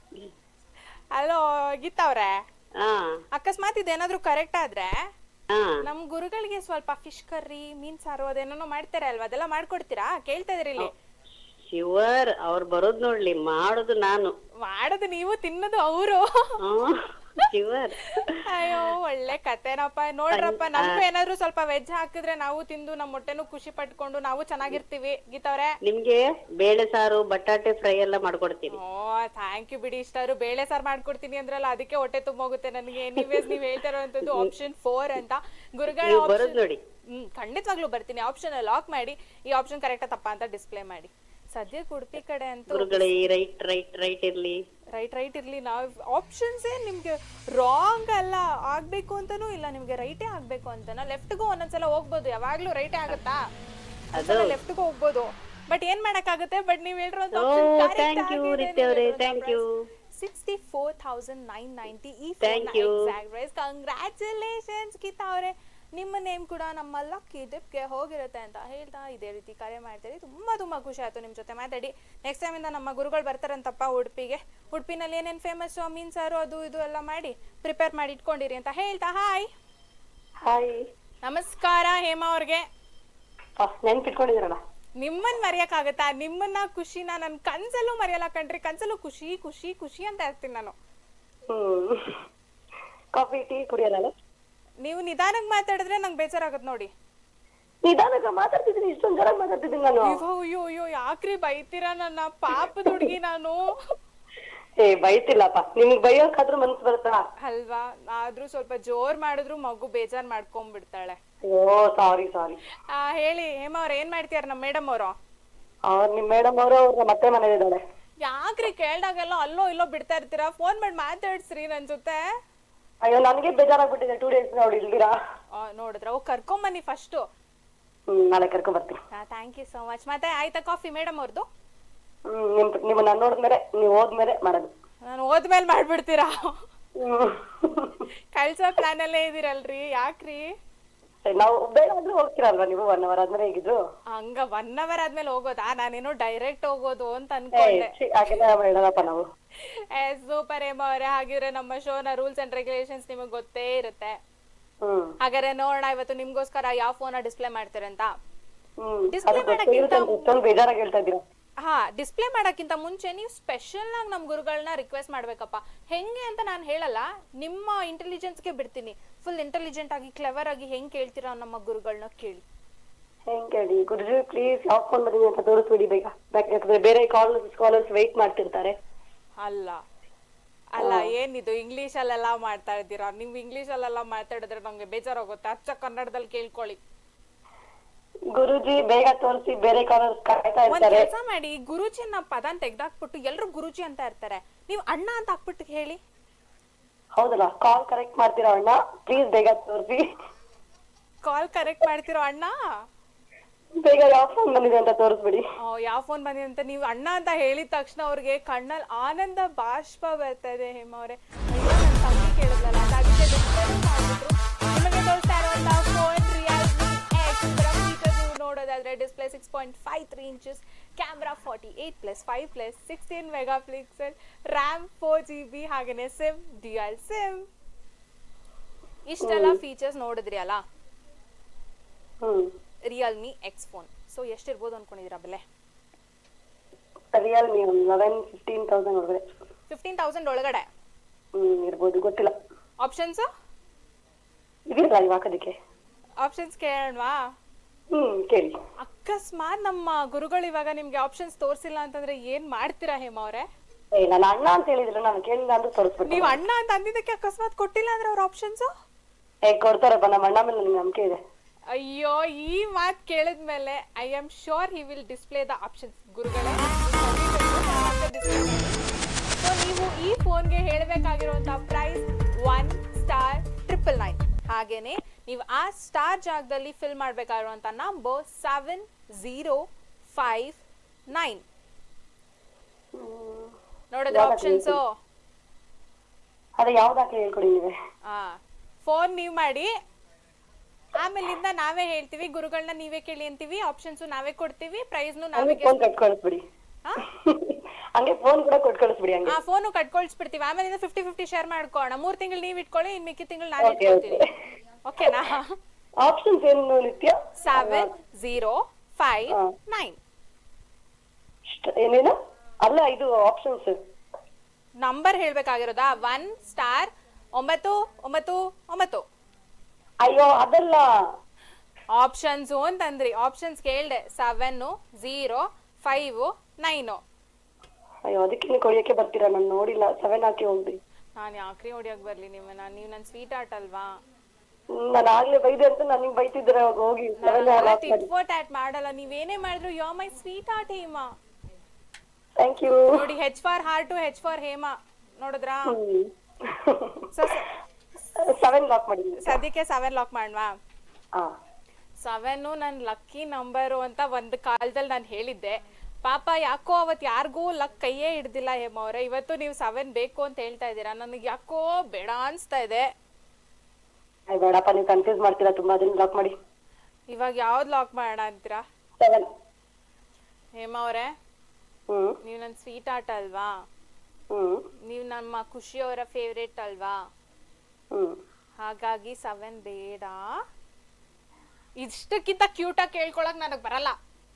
ಹಲೋ ಗೀತಾವ್ರೆ ಹಾ ಅಕಸ್ಮಾತ್ ಇದೇನಾದ್ರೂ ಕರೆಕ್ಟ್ ಆದ್ರೆ ಹಾ ನಮ್ ಗುರುಗಳಿಗೆ ಸ್ವಲ್ಪ ಫಿಶ್ ಕರ್ರಿ ಮೀನ್ ಸಾರು ಅದೇನೋ ಮಾಡ್ತಾರೆ ಅಲ್ವಾ ಅದೆಲ್ಲ ಮಾಡ್ಕೊಡ್ತೀರಾ ಕೇಳ್ತಾ ಇದ್ರಿ ಇಲ್ಲಿ ಶಿವರ್ ಅವ್ರು ಬರೋದ್ ನೋಡ್ಲಿ ಮಾಡೋದು ನಾನು ಮಾಡೋದು ನೀವು ತಿನ್ನೋದು ಅವರು ಶಿವರ್ ಅಯ್ಯೋ ಒಳ್ಳೆ ಕತೆನಪ್ಪ ನೋಡ್ರಪ್ಪ ನಮ್ಗೂ ಏನಾದ್ರು ಸ್ವಲ್ಪ ವೆಜ್ ಹಾಕಿದ್ರೆ ನಾವು ತಿಂದು ನಮ್ಮ ಹೊಟ್ಟೆನೂ ಖುಷಿ ಪಟ್ಕೊಂಡು ನಾವು ಚೆನ್ನಾಗಿರ್ತೀವಿ ಗೀತವ್ರೆ ನಿಮ್ಗೆ ಬೇಳೆ ಸಾರು ಬಟಾಟೆ ಫ್ರೈ ಎಲ್ಲ ಮಾಡ್ಕೊಡ್ತೀನಿ ಓ ಥ್ಯಾಂಕ್ ಯು ಬಿಡಿ ಇಷ್ಟಾದ್ರು ಬೇಳೆ ಸಾರು ಮಾಡ್ಕೊಡ್ತೀನಿ ಅಂದ್ರಲ್ಲ ಅದಕ್ಕೆ ಹೊಟ್ಟೆ ತುಂಬೋಗುತ್ತೆ ನನಗೆ ಎನಿವೇಸ್ ನೀವ್ ಹೇಳ್ತಾ ಇರುವಂತದ್ದು ಆಪ್ಷನ್ ಫೋರ್ ಅಂತ ಗುರುಗಳ ನೀವು option- ಬರೋದ್ ನೋಡಿ ಹ್ಮ್ ಖಂಡಿತವಾಗ್ಲೂ ಬರ್ತೀನಿ ಆಪ್ಷನ್ ಲಾಕ್ ಮಾಡಿ ಈ ಆಪ್ಷನ್ ಕರೆಕ್ಟಾ ತಪ್ಪಾ ಅಂತ ಡಿಸ್ಪ್ಲೇ ಮಾಡಿ ಸದ್ಯಕ್ಕೆ ಉಡುಪಿ ಕಡೆ ಅಂತೂ ಗುರುಗಳೇ ರೈಟ್ ರೈಟ್ ರೈಟ್ ಇರ್ಲಿ ರೈಟ್ ರೈಟ್ ಇರ್ಲಿ ನಾವು ಆಪ್ಷನ್ಸೇ ನಿಮ್ಗೆ ರಾಂಗ್ ಅಲ್ಲ ಆಗ್ಬೇಕು ಅಂತಾನೂ ಇಲ್ಲ ನಿಮ್ಗೆ ರೈಟೇ ಆಗ್ಬೇಕು ಅಂತನಾ ಲೆಫ್ಟ್ಗೂ ಒಂದೊಂದ್ಸಲ ಹೋಗ್ಬೋದು ಯಾವಾಗ್ಲೂ ರೈಟೇ ಆಗುತ್ತಾ ಒಂದ್ಸಲ ಲೆಫ್ಟ್ಗೂ ಹೋಗ್ಬೋದು ಬಟ್ ಏನ್ ಮಾಡಕ್ಕಾಗುತ್ತೆ ಬಟ್ ನೀವ್ ಹೇಳಿರೋ ಓ ಥ್ಯಾಂಕ್ ಯು ರೀತಿ ಅವ್ರೆ thank you sixty four thousand nine ninety ಈ Thank you. ಕಂಗ್ರ್ಯಾಚುಲೇಷನ್ಸ್ ಗೀತಾ ಅವರೇ ನಿಮ್ಮ ನೇಮ್ ಕೂಡ ನಮ್ಮ ಲಕ್ಕಿ ಡಿಪ್ಗೆ ಹೋಗಿರುತ್ತೆ ಅಂತ ಹೇಳ್ತಾ ಇದೇ ರೀತಿ ಕರೆ ಮಾಡ್ತೀರಿ ತುಂಬಾ ತುಂಬಾ ಖುಷಿ ಆಯ್ತು ನಿಮ್ ಜೊತೆ ಮಾತಾಡಿ ನೆಕ್ಸ್ಟ್ ಟೈಮ್ ಇಂದ ನಮ್ಮ ಗುರುಗಳು ಬರ್ತಾರಂತಪ್ಪ ಉಡುಪಿಗೆ ಉಡುಪಿನಲ್ಲಿ ಏನೇನ್ ಫೇಮಸ್ ಮೀನ್ ಸಾರು ಅದು ಇದು ಎಲ್ಲ ಮಾಡಿ ಪ್ರಿಪೇರ್ ಮಾಡಿ ಇಟ್ಕೊಂಡಿರಿ ಅಂತ ಹೇಳ್ತಾ ಹಾಯ್ ಹಾಯ್ ನಮಸ್ಕಾರ ಹೇಮಾ ಅವ್ರಿಗೆ ನೆನ್ಪಿಟ್ಕೊಂಡಿದ್ದೀರಲ್ಲ ನಿಮ್ಮನ್ ಮರೆಯಕ್ಕಾಗತ್ತಾ ನಿಮ್ಮನ್ನ ಖುಷಿನ ನನ್ ಕನ್ಸಲ್ಲೂ ಮರೆಯಲ್ಲ ಕಣ್ರಿ ಕನ್ಸಲ್ಲೂ ಖುಷಿ ಖುಷಿ ಖುಷಿ ಅಂತ ಇರ್ತೀನಿ ನಾನು ಹ್ಮ್ ಕಾಫಿ ಟೀ ಕುಡಿಯೋದಲ್ಲ ನೀವು ನಿಧಾನಕ್ಕೆ ಮಾತಾಡಿದ್ರೆ ನಂಗೆ ಬೇಜಾರಾಗತ್ ನೋಡಿ ನಿಧಾನಕ್ಕೆ ಮಾತಾಡ್ತಿದ್ದೀನಿ ಇಷ್ಟೊಂದು ಜನ ಮಾತಾಡ್ತಿದ್ದೀನಿ ನಾನು ಅಯ್ಯೋ ಅಯ್ಯೋ ಅಯ್ಯೋ ಯಾಕ್ರಿ ಬೈತೀರಾ ನನ್ನ ಪಾಪದ ಹುಡುಗಿ ನಾನು ಏ ಬೈತಿಲ್ಲಪ್ಪ ನಿಮ್ಗ್ ಬೈಯೋಕಾದ್ರೂ ಮನ್ಸ್ ಬರುತ್ತಾ ಅಲ್ವಾ ಆದ್ರೂ ಸ್ವಲ್ಪ ಜೋರ್ ಮಾಡಿದ್ರು ಮಗು ಬೇಜಾರ್ ಮಾಡ್ಕೊಂಡ್ಬಿಡ್ತಾಳೆ ಓ ಸಾರಿ ಸಾರಿ ಆ, ಹೇಳಿ ಹೇಮ ಅವ್ರ ಏನ್ ಮಾಡ್ತೀಯಾರ ನಮ್ಮ ಮೇಡಮ್ ಅವರು ಅವ್ರ ನಿಮ್ ಮೇಡಮ್ ಅವರು ಅವ್ರ ಮತ್ತೆ ಮನೇಲಿದ್ದಾಳೆ ಯಾಕ್ರಿ ಕೇಳ್ದಾಗೆಲ್ಲ ಅಲ್ಲೋ ಇಲ್ಲೋ ಬಿಡ್ತಾ ಇರ್ತೀರಾ ಫೋನ್ ಮಾಡಿ ಮಾತಾಡ್ಸ್ರಿ ನನ್ ಜೊತೆ ಅಯ್ಯೋ ನನಗೆ ಬೇಜಾರಾಗ್ಬಿಟ್ಟಿದೆ ಟೂ ಡೇಸ್ ನೋಡಿ ಇಲ್ದಿರಾ ಆ, ನೋಡಿದ್ರ ಅವ್ ಕರ್ಕೊಂಬನ್ನಿ ಫಸ್ಟು ಹ್ಮ್ ನಾಳೆ ಕರ್ಕೊಂಡ್ ಬರ್ತೀನಿ ಥ್ಯಾಂಕ್ ಯು ಸೋ ಮಚ್ ಮತ್ತೆ ಆಯ್ತಾ ಕಾಫಿ ಮೇಡಮ್ ಅವ್ರದ್ದು ಹ್ಮ್ ನಿಮ್ ನಿಮ್ಮನ್ನ ನೋಡಿದ್ಮೇಲೆ ನೀವ್ ಹೋದ್ಮೇಲೆ ಮಾಡೋದು ನಾನು ಹೋದ್ಮೇಲೆ ಮಾಡ್ಬಿಡ್ತೀರಾ ಹ್ಮ್ ಕಳ್ಸೋ ಪ್ಲಾನ್ ಅಲ್ಲೇ ಇದೀರಲ್ರಿ ಯಾಕ್ರಿ ಸರಿ, ನಾವು ಬೇಗ ಆದ್ರೂ ಹೋಗ್ತೀರಲ್ವಾ ನೀವು ಒನ್ ಅವರ್ ಆದ್ಮೇಲೆ ಹೇಗಿದ್ರು ಹಂಗ ಒನ್ ಅವರ್ ಆದ್ಮೇಲೆ ಹೋಗೋದಾ ನಾನೇನೋ ಡೈರೆಕ್ಟ್ ಹೋಗೋದು ಅಂತ ಏ ಅನ್ಕೊಂಡೆ ಛೀ, ಹಾಗೆಲ್ಲ ಹೇಳಲ್ಲಪ್ಪ ನಾವು ಸೂಪರ್ ಏಮ ಅವರೇ ಹಾಗಿದ್ರೆ ನಮ್ಮ ಶೋನ ರೂಲ್ಸ್ ಅಂಡ್ ರೆಗ್ಯುಲೇಷನ್ಸ್ ನಿಮಗೆ ಗೊತ್ತೇ ಇರುತ್ತೆ ಹ್ಮ್ ಹಾಗಾದ್ರೆ ನೋಡೋಣ ಇವತ್ತು ನಿಮ್ಗೋಸ್ಕರ ಯಾವ ಫೋನ ಡಿಸ್ಪ್ಲೇ ಮಾಡ್ತೀರಂತ ಹ್ಮ್ Display ಅದು ಗೊತ್ತೇ ಮಾಡಕ್ಕಿಂತ ಇರುತ್ತೆ ಅಂತ ಎಷ್ಟೊಂದು ಬೇಜಾರಾಗಿ ಹೇಳ್ತಾ ಇದ್ದೀರಾ ಹಾ ಡಿಸ್ಪ್ಲೇ ಮಾಡಕ್ಕಿಂತ ಮುಂಚೆ ನೀವು ಸ್ಪೆಷಲ್ ಆಗಿ ನಮ್ ಗುರುಗಳನ್ನ ರಿಕ್ವೆಸ್ಟ್ ಮಾಡ್ಬೇಕಪ್ಪ ಹೆಂಗೆ ಅಂತ ನಾನು ಹೇಳಲ್ಲ ನಿಮ್ಮ ಇಂಟೆಲಿಜೆನ್ಸ್ಗೆ ಬಿಡ್ತೀನಿ ಫುಲ್ ಇಂಟೆಲಿಜೆಂಟ್ ಆಗಿ ಕ್ಲೆವರ್ ಆಗಿ ಹೆಂಗ್ ಕೇಳ್ತೀರಾ ನಮ್ಮ ಗುರುಗಳನ್ನ ಕೇಳಿ ಹೆಂಗ್ ಕೇಳಿ ಗುರುಜಿ ಪ್ಲೀಸ್ ಯಾವ ಫೋನ್ ಬಂದಿದೆ ಅಂತ ತೋರಿಸ್ಬಿಡಿ ಬೇಗ ಯಾಕ್- ಯಾಕಂದ್ರೆ ಬೇರೆ ಕಾಲ್ ಕಾಲರ್ಸ್ ವೆಯ್ಟ್ ಮಾಡ್ತಿರ್ತಾರೆ ಅಲ್ಲ ಅಲ್ಲ ಏನಿದು ಇಂಗ್ಲಿಷ್ ಅಲ್ಲೆಲ್ಲ ಮಾಡ್ತಾ ಇದ್ದೀರಾ ನೀವು ಇಂಗ್ಲಿಷ್ ಅಲ್ಲೆಲ್ಲ ಮಾತಾಡಿದ್ರೆ ನಂಗೆ ಬೇಜಾರಾಗುತ್ತೆ ಅಚ್ಚ ಕನ್ನಡದಲ್ಲಿ ಕೇಳ್ಕೊಳ್ಳಿ ಗುರುಜಿ ಬೇಗ ತೋರಿಸಿ ಬೇರೆ ಕಾಲರ್ಸ್ ಕಾಯ್ತಾ ಒಂದ್ ಇರ್ತಾರೆ ಕೆಲಸ ಮಾಡಿ ಗುರುಜಿ ಅನ್ನೋ ಪದನ್ ತೆಗ್ದಾಕ್ಬಿಟ್ಟು ಎಲ್ರು ಗುರುಜಿ ಅಂತ ಇರ್ತಾರೆ ನೀವು ಅಣ್ಣ ಅಂತ ಹಾಕ್ಬಿಟ್ಟು ಹೇಳಿ ಹೌದಲ್ಲ ಕಾಲ್ ಕರೆಕ್ಟ್ ಮಾಡ್ತೀರಾ ಅಣ್ಣ ಪ್ಲೀಸ್ ಬೇಗ ತೋರಿಸಿ ಕಾಲ್ ಕರೆಕ್ಟ್ ಮಾಡ್ತಿರೋ ಅಣ್ಣ ಬೇಗ ಯಾವ ಫೋನ್ ಬಂದಿದೆ ಅಂತ ತೋರಿಸ್ಬಿಡಿ ಯಾವ ಫೋನ್ ಬಂದಿದೆ ಅಂತ ನೀವು ಅಣ್ಣ ಅಂತ ಹೇಳಿದ ತಕ್ಷಣ ಅವ್ರಿಗೆ ಕಣ್ಣಲ್ಲಿ ಆನಂದ ಬಾಷ್ಪ ಬರ್ತಾ ಇದೆ ಹೇಮ ಅವರೇ ಅಯ್ಯೋ ನನ್ನ ತಂಗಿ ಕೇಳಿದ್ಲಲ್ಲ ಅದು ಅದಕ್ಕೆ display ಮಾಡ್ಬಿಟ್ರು ನಿಮಗೆ ತೋರಿಸ್ತಾ ಇರುವಂತ ಫೋನ್ ರಿಯಲ್ಮಿ ಎಕ್ಸ್ ಫೀಚರ್ಸ್ ನೀವು ನೋಡೋದಾದ್ರೆ display six point five three inches camera forty eight plus five plus sixteen megapixel RAM four G B ಹಾಗೇನೆ ಸಿಮ್ ಡಿಯಲ್ ಸಿಮ್ ಇಷ್ಟೆಲ್ಲ ಫೀಚರ್ಸ್ ನೋಡಿದ್ರಿ ಅಲ್ಲ hmm Realme X phone so ಎಷ್ಟಿರ್ಬೋದು ಅನ್ಕೊಂಡಿದ್ದೀರಾ ಬೆಲೆ Realme ಒಂದು ಲೆವೆನ್ ಫಿಫ್ಟೀನ್ ತೌಸಂಡ್ ಒಳಗಡೆ fifteen thousand ಒಳಗಡೆ ಹ್ಮ್ ಇರ್ಬೋದು ಗೊತ್ತಿಲ್ಲ ಆಪ್ಷನ್ಸ್ ಇದಿಲ್ಲ ಇವಾಗ ಅದಕ್ಕೆ ಆಪ್ಷನ್ಸ್ ಕೇಳೋಣವಾ ಹ್ಮ್ ಕೇಳಿ ಅಕಸ್ಮಾತ್ ನಮ್ಮ ಗುರುಗಳು ಇವಾಗ ನಿಮ್ಗೆ ಆಪ್ಷನ್ಸ್ ತೋರಿಸಿಲ್ಲ ಅಂತಂದ್ರೆ ಏನ್ ಮಾಡ್ತೀರಾ ಹೇಮ ಅವರೇ ಏ ನಾನು ಅಣ್ಣ ಅಂತ ಹೇಳಿದ್ರೆ ನಾನು ಕೇಳಿಲ್ಲ ಅಂದ್ರೆ ತೋರಿಸ್ಬಿಟ್ಟು ನೀವ್ ಅಣ್ಣ ಅಂತ ಅಂದಿದ್ದಕ್ಕೆ ಅಕಸ್ಮಾತ್ ಕೊಟ್ಟಿಲ್ಲ ಅಂದ್ರೆ ಅವ್ರ ಆಪ್ಷನ್ಸ್ ಏ ಕೊಡ್ತಾರಪ್ಪ ನಮ್ಮ ಅಣ್ಣ ಮೇಲೆ ನಿಮ್ಗೆ ನಂಬಿಕೆ ಇದೆ ಅಯ್ಯೋ ಈ ಮಾತ್ ಕೇಳಿದ್ಮೇಲೆ I am sure he will display the options ಗುರುಗಳೇ ಸೊ ನೀವು ಈ ಫೋನ್ಗೆ ಹೇಳಬೇಕಾಗಿರುವಂತ price one star triple nine ಹಾಗೇನೆ ನೀವು ಆ ಸ್ಟಾರ್ ಜಾಗದಲ್ಲಿ ಫಿಲ್ ಮಾಡಬೇಕಾಗಿರುವಂತ number seven zero five nine ನೋಡಿದ್ರೆ ಆಪ್ಷನ್ಸು ಅದೇ ಯಾವ್ದಾಕೆ ಹೇಳ್ಕೊಡಿ ನೀವೇ ಫೋನ್ ನೀವು ಮಾಡಿ ಆಮೇಲಿಂದ ನಾವೇ ಹೇಳ್ತೀವಿ ಗುರುಗಳನ್ನ ನೀವೇ ಕೇಳಿ ಅಂತೀವಿ ಆಪ್ಷನ್ಸು ನಾವೇ ಕೊಡ್ತೀವಿ ಪ್ರೈಸ್ನು ನಾವೇ ಹಂಗೆ ಫೋನ್ ಕಟ್ ಕಳಿಸ್ಬಿಡಿ ಹಾ? ಹಂಗೆ ಫೋನ್ ಕೂಡ ಕೊಟ್ಟು ಕಳಿಸ್ಬಿಡಿ ಹಂಗೆ ಆ ಫೋನು ಕಟ್ಕೊಳ್ಸ್ಬಿಡ್ತೀವಿ ಆಮೇಲಿಂದ ಫಿಫ್ಟಿ ಫಿಫ್ಟಿ ಶೇರ್ ಮಾಡ್ಕೋಣ ಮೂರ್ ತಿಂಗಳು ನೀವ್ ಇಟ್ಕೊಳ್ಳಿ ಇನ್ ಮಿಕ್ಕಿ ತಿಂಗಳು ನಾನು Okay, ಇಟ್ಕೊಳ್ತೀನಿ ಓಕೆನಾ ಆಪ್ಷನ್ಸ್ ಏನು ನಿತ್ಯ ಸೆವೆನ್ ಝೀರೋ ಫೈವ್ ಹಾ. ನೈನ್ ಇಷ್ಟ- ಏನೇನು ಅಲ್ಲ ಇದು ಆಪ್ಷನ್ಸ್ ನಂಬರ್ ಹೇಳ್ಬೇಕಾಗಿರೋದಾ ಒನ್ ಸ್ಟಾರ್ ಒಂಬತ್ತು ಒಂಬತ್ತು ಒಂಬತ್ತು ಅಯ್ಯೋ ಅದಲ್ಲ ಆಪ್ಷನ್ಸ್ ಅಂತಂದ್ರಿ ಆಪ್ಷನ್ಸ್ ಕೇಳ್ದೆ ಸೆವೆನ್ ಝೀರೋ ಫೈವ್ ನೈನು ಅಯ್ಯೋ ಅದಕ್ಕೆ ನೀವು ಕೊಡಿಯಕ್ಕೆ ಬರ್ತೀರಾ ನಾನು ನೋಡಿಲ್ಲ ಸೆವೆನ್ ಹಾಕಿ ಹೋಗ್ರಿ ನಾನು ಯಾಕ್ರಿ ಹೊಡಿಯಕ್ ಬರ್ಲಿ ನಿಮ್ಮನ್ನ ನೀವು ನನ್ನ ಸ್ವೀಟ್ ಆರ್ಟ್ ಅಲ್ವಾ ನಾನು ಆಗ್ಲೇ ಬೈದೆ ಅಂತ ನಾನು ನಿಮ್ಗೆ ಬೈತಿದ್ರೆ ಅವಾಗ ಹೋಗಿ ಸೆವೆನ್ ಹಾಕಿ ಟಿಟ್ ಫೋರ್ ಟ್ಯಾಟ್ ಮಾಡಲ್ಲ ನೀವೇನೇ ಮಾಡಿದ್ರು yo my sweet heart Hema thank you ನೋಡಿ H for heart H for Hema ನೋಡಿದ್ರಾ ಸೊ ಸೆವೆನ್ ಲಾಕ್ ಮಾಡಿ ಸದ್ಯಕ್ಕೆ ಸೆವೆನ್ ಲಾಕ್ ಮಾಡ್ವಾ ಹಾ ಸೆವೆನ್ನು ನನ್ನ ಲಕ್ಕಿ ನಂಬರು ಅಂತ ಒಂದು ಕಾಲದಲ್ಲಿ ನಾನು ಹೇಳಿದ್ದೆ ಪಾಪ ಯಾಕೋ ಅವತ್ತು ಯಾರಿಗೂ ಲಕ್ ಕೈಯೇ ಹಿಡ್ದಿಲ್ಲ ಹೇಮ ಅವರೇ ಇವತ್ತು ನೀವು ಸೆವೆನ್ ಬೇಕು ಅಂತ ಹೇಳ್ತಾ ಇದ್ದೀರಾ ನನಗೆ ಯಾಕೋ ಬೇಡ ಅನ್ಸ್ತಾ ಇದೆ ಅಯ್ಯ ಬೇಡಪ್ಪ ನೀವು ಕನ್ಫ್ಯೂಸ್ ಮಾಡ್ತೀರಾ ತುಂಬಾ ಅದನ್ನ ಲಾಕ್ ಮಾಡಿ ಇವಾಗ ಯಾವ್ದು ಲಾಕ್ ಮಾಡೋಣ ಅಂತೀರಾ ಸೆವೆನ್ ಹೇಮ ಅವರೇ ಹ್ಮ್ ನೀವು ನನ್ನ ಸ್ವೀಟ್ ಆರ್ಟ್ ಅಲ್ವಾ ಹ್ಮ್ ನೀವು ನಮ್ಮ ಖುಷಿಯವರ ಫೇವ್ರೇಟ್ ಅಲ್ವಾ ಹ್ಮ್ ಹಾಗಾಗಿ ಸೆವೆನ್ ಬೇಡ ಇಷ್ಟಕ್ಕಿಂತ ಕ್ಯೂಟಾಗಿ ಕೇಳ್ಕೊಳಕ್ ನನಗೆ ಬರಲ್ಲ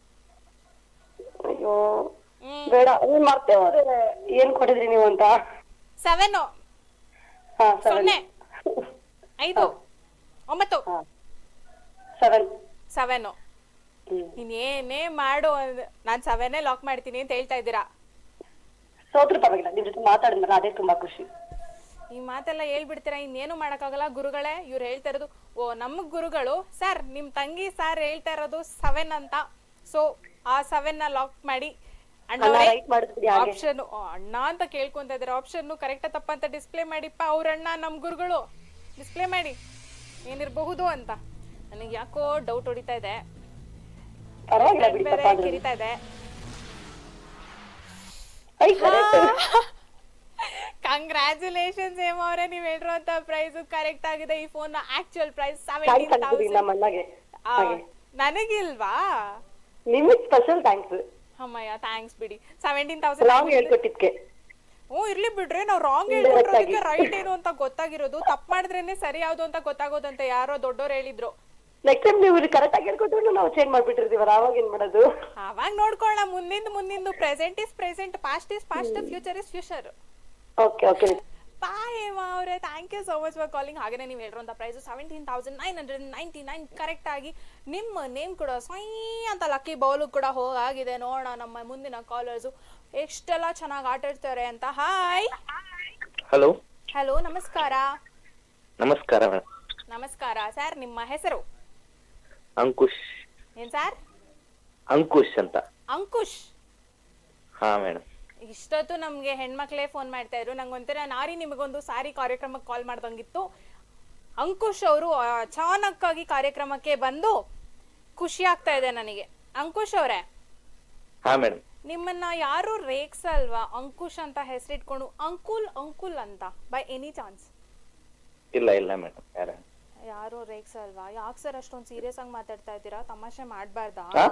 ಅಯ್ಯೋ ಹ್ಮ್ ಬೇಡ ಏನ್ ಮಾಡ್ತೇವೆ ಏನ್ ಕೊಟ್ಟಿದ್ರಿ ನೀವು ಅಂತ ಸೆವೆನ್ನು ಹಾ ಸೆವೆನ್ ಸೊನ್ನೆ ಐದು ಒಂಬತ್ತು ಹಾ ಸೆವೆನ್ ಸೆವೆನ್ನು ಹ್ಮ್ ಇನ್ನೇನೇ ಮಾಡು ಅಂದ್- ನಾನ್ ಸೆವೆನ್ನೇ ಲಾಕ್ ಮಾಡ್ತೀನಿ ಅಂತ ಹೇಳ್ತಾ ಇದ್ದೀರಾ ಸೋತ್ರ ಪರವಾಗಿಲ್ಲ ನಿಮ್ ಜೊತೆ ಮಾತಾಡಿದ್ಮೇಲೆ ಅದೇ ತುಂಬಾ ಖುಷಿ ಈ ಮಾತೆಲ್ಲ ಹೇಳ್ಬಿಡ್ತೀರಾ ಇನ್ನೇನು ಮಾಡಕ್ಕಾಗಲ್ಲ ಗುರುಗಳೇ ಇವ್ರು ಹೇಳ್ತಾ ಇರೋದು ಓ ನಮ್ಮ ಗುರುಗಳು ಸರ್ ನಿಮ್ ತಂಗಿ ಸರ್ ಹೇಳ್ತಾ ಇರೋದು ಸೆವೆನ್ ಅಂತ ಸೊ ಆ ಸೆವೆನ್ ನ ಲಾಕ್ ಮಾಡಿ ಅಣ್ಣ ಅಣ್ಣವ್ರೆ ರೈಟ್ ಮಾಡಿಸ್ಬಿಡಿ ಹಾಗೆ ಆಪ್ಷನ್ ಅಣ್ಣ ಅಂತ ಕೇಳ್ಕೊಂತ ಇದಾರೆ ಆಪ್ಷನ್ ಕರೆಕ್ಟ್ ತಪ್ಪ ಅಂತ ಡಿಸ್ಪ್ಲೇ ಮಾಡಿಪ್ಪ ಅವ್ರ ಅಣ್ಣ ನಮ್ ಗುರುಗಳು ಡಿಸ್ಪ್ಲೇ ಮಾಡಿ ಏನಿರಬಹುದು ಅಂತ ನನಗೆ ಯಾಕೋ ಡೌಟ್ ಹೊಡಿತಾ ಇದೆ ಪರವಾಗಿಲ್ಲ ಬಿಡಿ ಬೇರೆ ತಪ್ಪಾದ್ರೆ ಕಿರಿತಾ ಇದೆ ಐ correct. ಕಂಗ್ರ್ಯಾಚುಲೇಷನ್ಸ್ ಹೇಮ ಅವರೇ ನೀವ್ ಹೇಳಿರುವಂತ ಪ್ರೈಸ್ ಕರೆಕ್ಟ್ ಆಗಿದೆ ಈ phone actual price thanks seventeen ಅನ್ಬಿಡಿ ನಮ್ಮ ಅಣ್ಣಗೆ ಹಾಗೆ ನನಗಿಲ್ವಾ ನಿಮಗೆ ಸ್ಪೆಷಲ್ ಥ್ಯಾಂಕ್ಸ್ ಅಮ್ಮಯ್ಯ ಥ್ಯಾಂಕ್ಸ್ ಬಿಡಿ ಸೆವೆಂಟೀನ್ ರಾಂಗ್ ತೌಸಂಡ್ ಹೇಳ್ಕೊಟ್ಟಿದ್ಕೆ ಹ್ಞೂ ಇರ್ಲಿ ಬಿಡ್ರಿ ನಾವು ರಾಂಗ್ Indirect ಹೇಳ್ಕೊಟ್ರೋದಕ್ಕೆ ಆಗಿ. ರೈಟ್ ಏನು ಅಂತ ಗೊತ್ತಾಗಿರೋದು ತಪ್ಪು ಮಾಡಿದ್ರೇನೆ ಸರಿ ಯಾವ್ದು ಅಂತ ಗೊತ್ತಾಗೋದಂತೆ ಯಾರೋ ದೊಡ್ಡೋರು ಹೇಳಿದ್ರು ನೆಕ್ಸ್ಟ್ ಟೈಮ್ ನೀವು ಕರೆಕ್ಟ್ ಆಗಿ ಹೇಳ್ಕೊಟ್ರು ನಾವು ಚೇಂಜ್ ಮಾಡ್ಬಿಟ್ಟಿರ್ತೀವಲ್ಲ ಅವಾಗ ಏನ್ ಮಾಡೋದು ಅವಾಗ ನೋಡ್ಕೊಳ್ಳ ಮುಂದಿಂದು ಮುಂದಿಂದು present is present past is past future is future okay okay bye Hema ಅವರೇ thank you so much for calling ಹಾಗೇನೆ ನೀವು ಹೇಳಿರುವಂಥ price seventeen thousand nine hundred ninety nine correct ಆಗಿ ನಿಮ್ಮ ನೇಮ್ ಕೂಡ ಸೈ ಅಂತ ಲಕ್ಕಿ ಬೌಲು ಕೂಡ ಹೋಗಾಗಿದೆ ನೋಡೋಣ ನಮ್ಮ ಮುಂದಿನ ಕಾಲರ್ಸು ಎಷ್ಟೆಲ್ಲ ಚೆನ್ನಾಗಿ ಆಟ ಆಡ್ತಾರೆ ಅಂತ ಹಾಯ್ ಹಲೋ ಹಲೋ ನಮಸ್ಕಾರ ನಮಸ್ಕಾರ ಮೇಡಮ್ ನಮಸ್ಕಾರ ಸರ್ ನಿಮ್ಮ ಹೆಸರು ಅಂಕುಶ್ ಏನ್ ಸರ್ ಅಂಕುಶ್ ಅಂತ ಅಂಕುಶ್ ಹಾ ಮೇಡಮ್ ಇಷ್ಟೊತ್ತು ನಮಗೆ ಹೆಣ್ಮಕ್ಳೇ ಫೋನ್ ಮಾಡ್ತಾ ಇದ್ರು ನಂಗೆ ಒಂಥರ ನಾರಿ ನಿಮಗೊಂದು ಸಾರಿ ಕಾರ್ಯಕ್ರಮಕ್ಕೆ ಕಾಲ್ ಮಾಡ್ದಂಗಿತ್ತು ಅಂಕುಶ್ ಅವರು ಅಚಾನಕ್ಕಾಗಿ ಕಾರ್ಯಕ್ರಮಕ್ಕೆ ಬಂದು ಖುಷಿ ಆಗ್ತಾ ಇದೆ ನನಗೆ ಅಂಕುಶ್ ಅವರೇ ಹಾ ಮೇಡಮ್ ನಿಮ್ಮನ್ನ ಯಾರು ರೇಗ್ಸಲ್ವಾ ಅಂಕುಶ್ ಅಂತ ಹೆಸರಿಟ್ಕೊಂಡು ಅಂಕುಲ್ ಅಂಕುಲ್ ಅಂತ ಬೈ ಎನಿ ಚಾನ್ಸ್ ಇಲ್ಲ ಇಲ್ಲ ಮೇಡಮ್ ಯಾರ ಯಾರು ರೇಗ್ಸಲ್ವಾ ಯಾಕೆ ಸರ್ ಅಷ್ಟೊಂದು ಸೀರಿಯಸ್ ಆಗಿ ಮಾತಾಡ್ತಾ ಇದ್ದೀರಾ ತಮಾಷೆ ಮಾಡಬಾರ್ದಾ ಹಾ?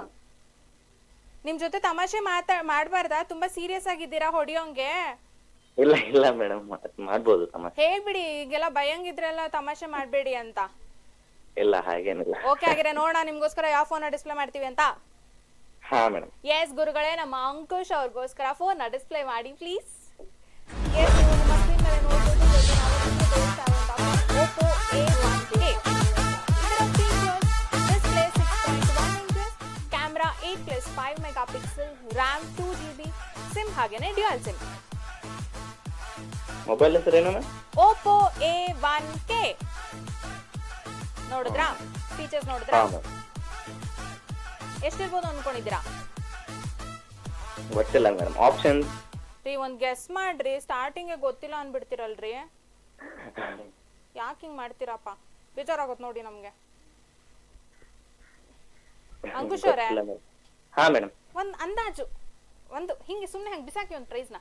ನಿಮ್ ಜೊತೆ ತಮಾಷೆ ಮಾತಾ ಮಾಡಬಾರ್ದಾ ತುಂಬಾ ಸೀರಿಯಸ್ ಆಗಿದ್ದೀರಾ ಹೊಡಿಯೋಂಗೆ ಇಲ್ಲ ಇಲ್ಲ ಮೇಡಮ್ ಮಾಡ್ಬೋದು ಸಮಸ್ಯೆ ಹೇಳ್ಬಿಡಿ ಈಗೆಲ್ಲ ಭಯಂಗಿದ್ರೆಲ್ಲ ತಮಾಷೆ ಮಾಡಬೇಡಿ ಅಂತ ಇಲ್ಲ ಹಾಗೇನಿಲ್ಲ ಓಕೆ ಆಗಿದ್ರೆ ನೋಡೋಣ ನಿಮ್ಗೋಸ್ಕರ ಯಾವ ಫೋನ್ ಡಿಸ್ಪ್ಲೇ ಮಾಡ್ತೀವಿ ಅಂತ ಹಾ ಮೇಡಮ್ ಎಸ್ ಗುರುಗಳೇ ನಮ್ಮ ಅಂಕುಶ್ ಅವ್ರಿಗೋಸ್ಕರ ಫೋನ್ ಡಿಸ್ಪ್ಲೇ ಮಾಡಿ ಪ್ಲೀಸ್ ಎಸ್ ನೀವು ನಿಮ್ಮ ಸ್ಕ್ರೀನ್ ಮೇಲೆ ನೋಡ್ಬೋದು ಇವತ್ತು ನಾವು ನಿಮ್ಗೆ ತೋರಿಸ್ತಾ ಇರುವಂತಹ Oppo A1K. ಇದರ features display 6.1 inches, camera 8 plus 5 megapixel, RAM 2 GB, sim ಹಾಗೇನೆ ಡ್ಯುಯಲ್ ಸಿಮ್ ಮೊಬೈಲ್ ಹೆಸರೇನು ma'am Oppo A one K ನೋಡಿದ್ರಾ ಫೀಚರ್ಸ್ ನೋಡಿದ್ರಾ ಹಾ ಮ್ಯಾಮ್ ಎಷ್ಟಿರ್ಬೋದು ಅನ್ಕೊಂಡಿದ್ದೀರಾ ಗೊತ್ತಿಲ್ಲ ಮೇಡಮ್ ಆಪ್ಷನ್ ರೀ ಒಂದ್ ಗೆಸ್ ಮಾಡ್ರಿ ಸ್ಟಾರ್ಟಿಂಗ್ ಗೊತ್ತಿಲ್ಲ ಅನ್ಬಿಡ್ತೀರಲ್ರಿ ಯಾಕೆ ಹಿಂಗ್ ಮಾಡ್ತೀರಪ್ಪ ಬೇಜಾರಾಗುತ್ತೆ ನೋಡಿ ನಮ್ಗೆ ಅಂಕುಶ್ ಅವ್ರೆ ಹಾ ಮೇಡಮ್ ಒಂದು ಅಂದಾಜು ಒಂದು ಹಿಂಗೆ ಸುಮ್ಮನೆ ಹಂಗೆ ಬಿಸಾಕಿ ಒಂದು ಪ್ರೈಸ್ನ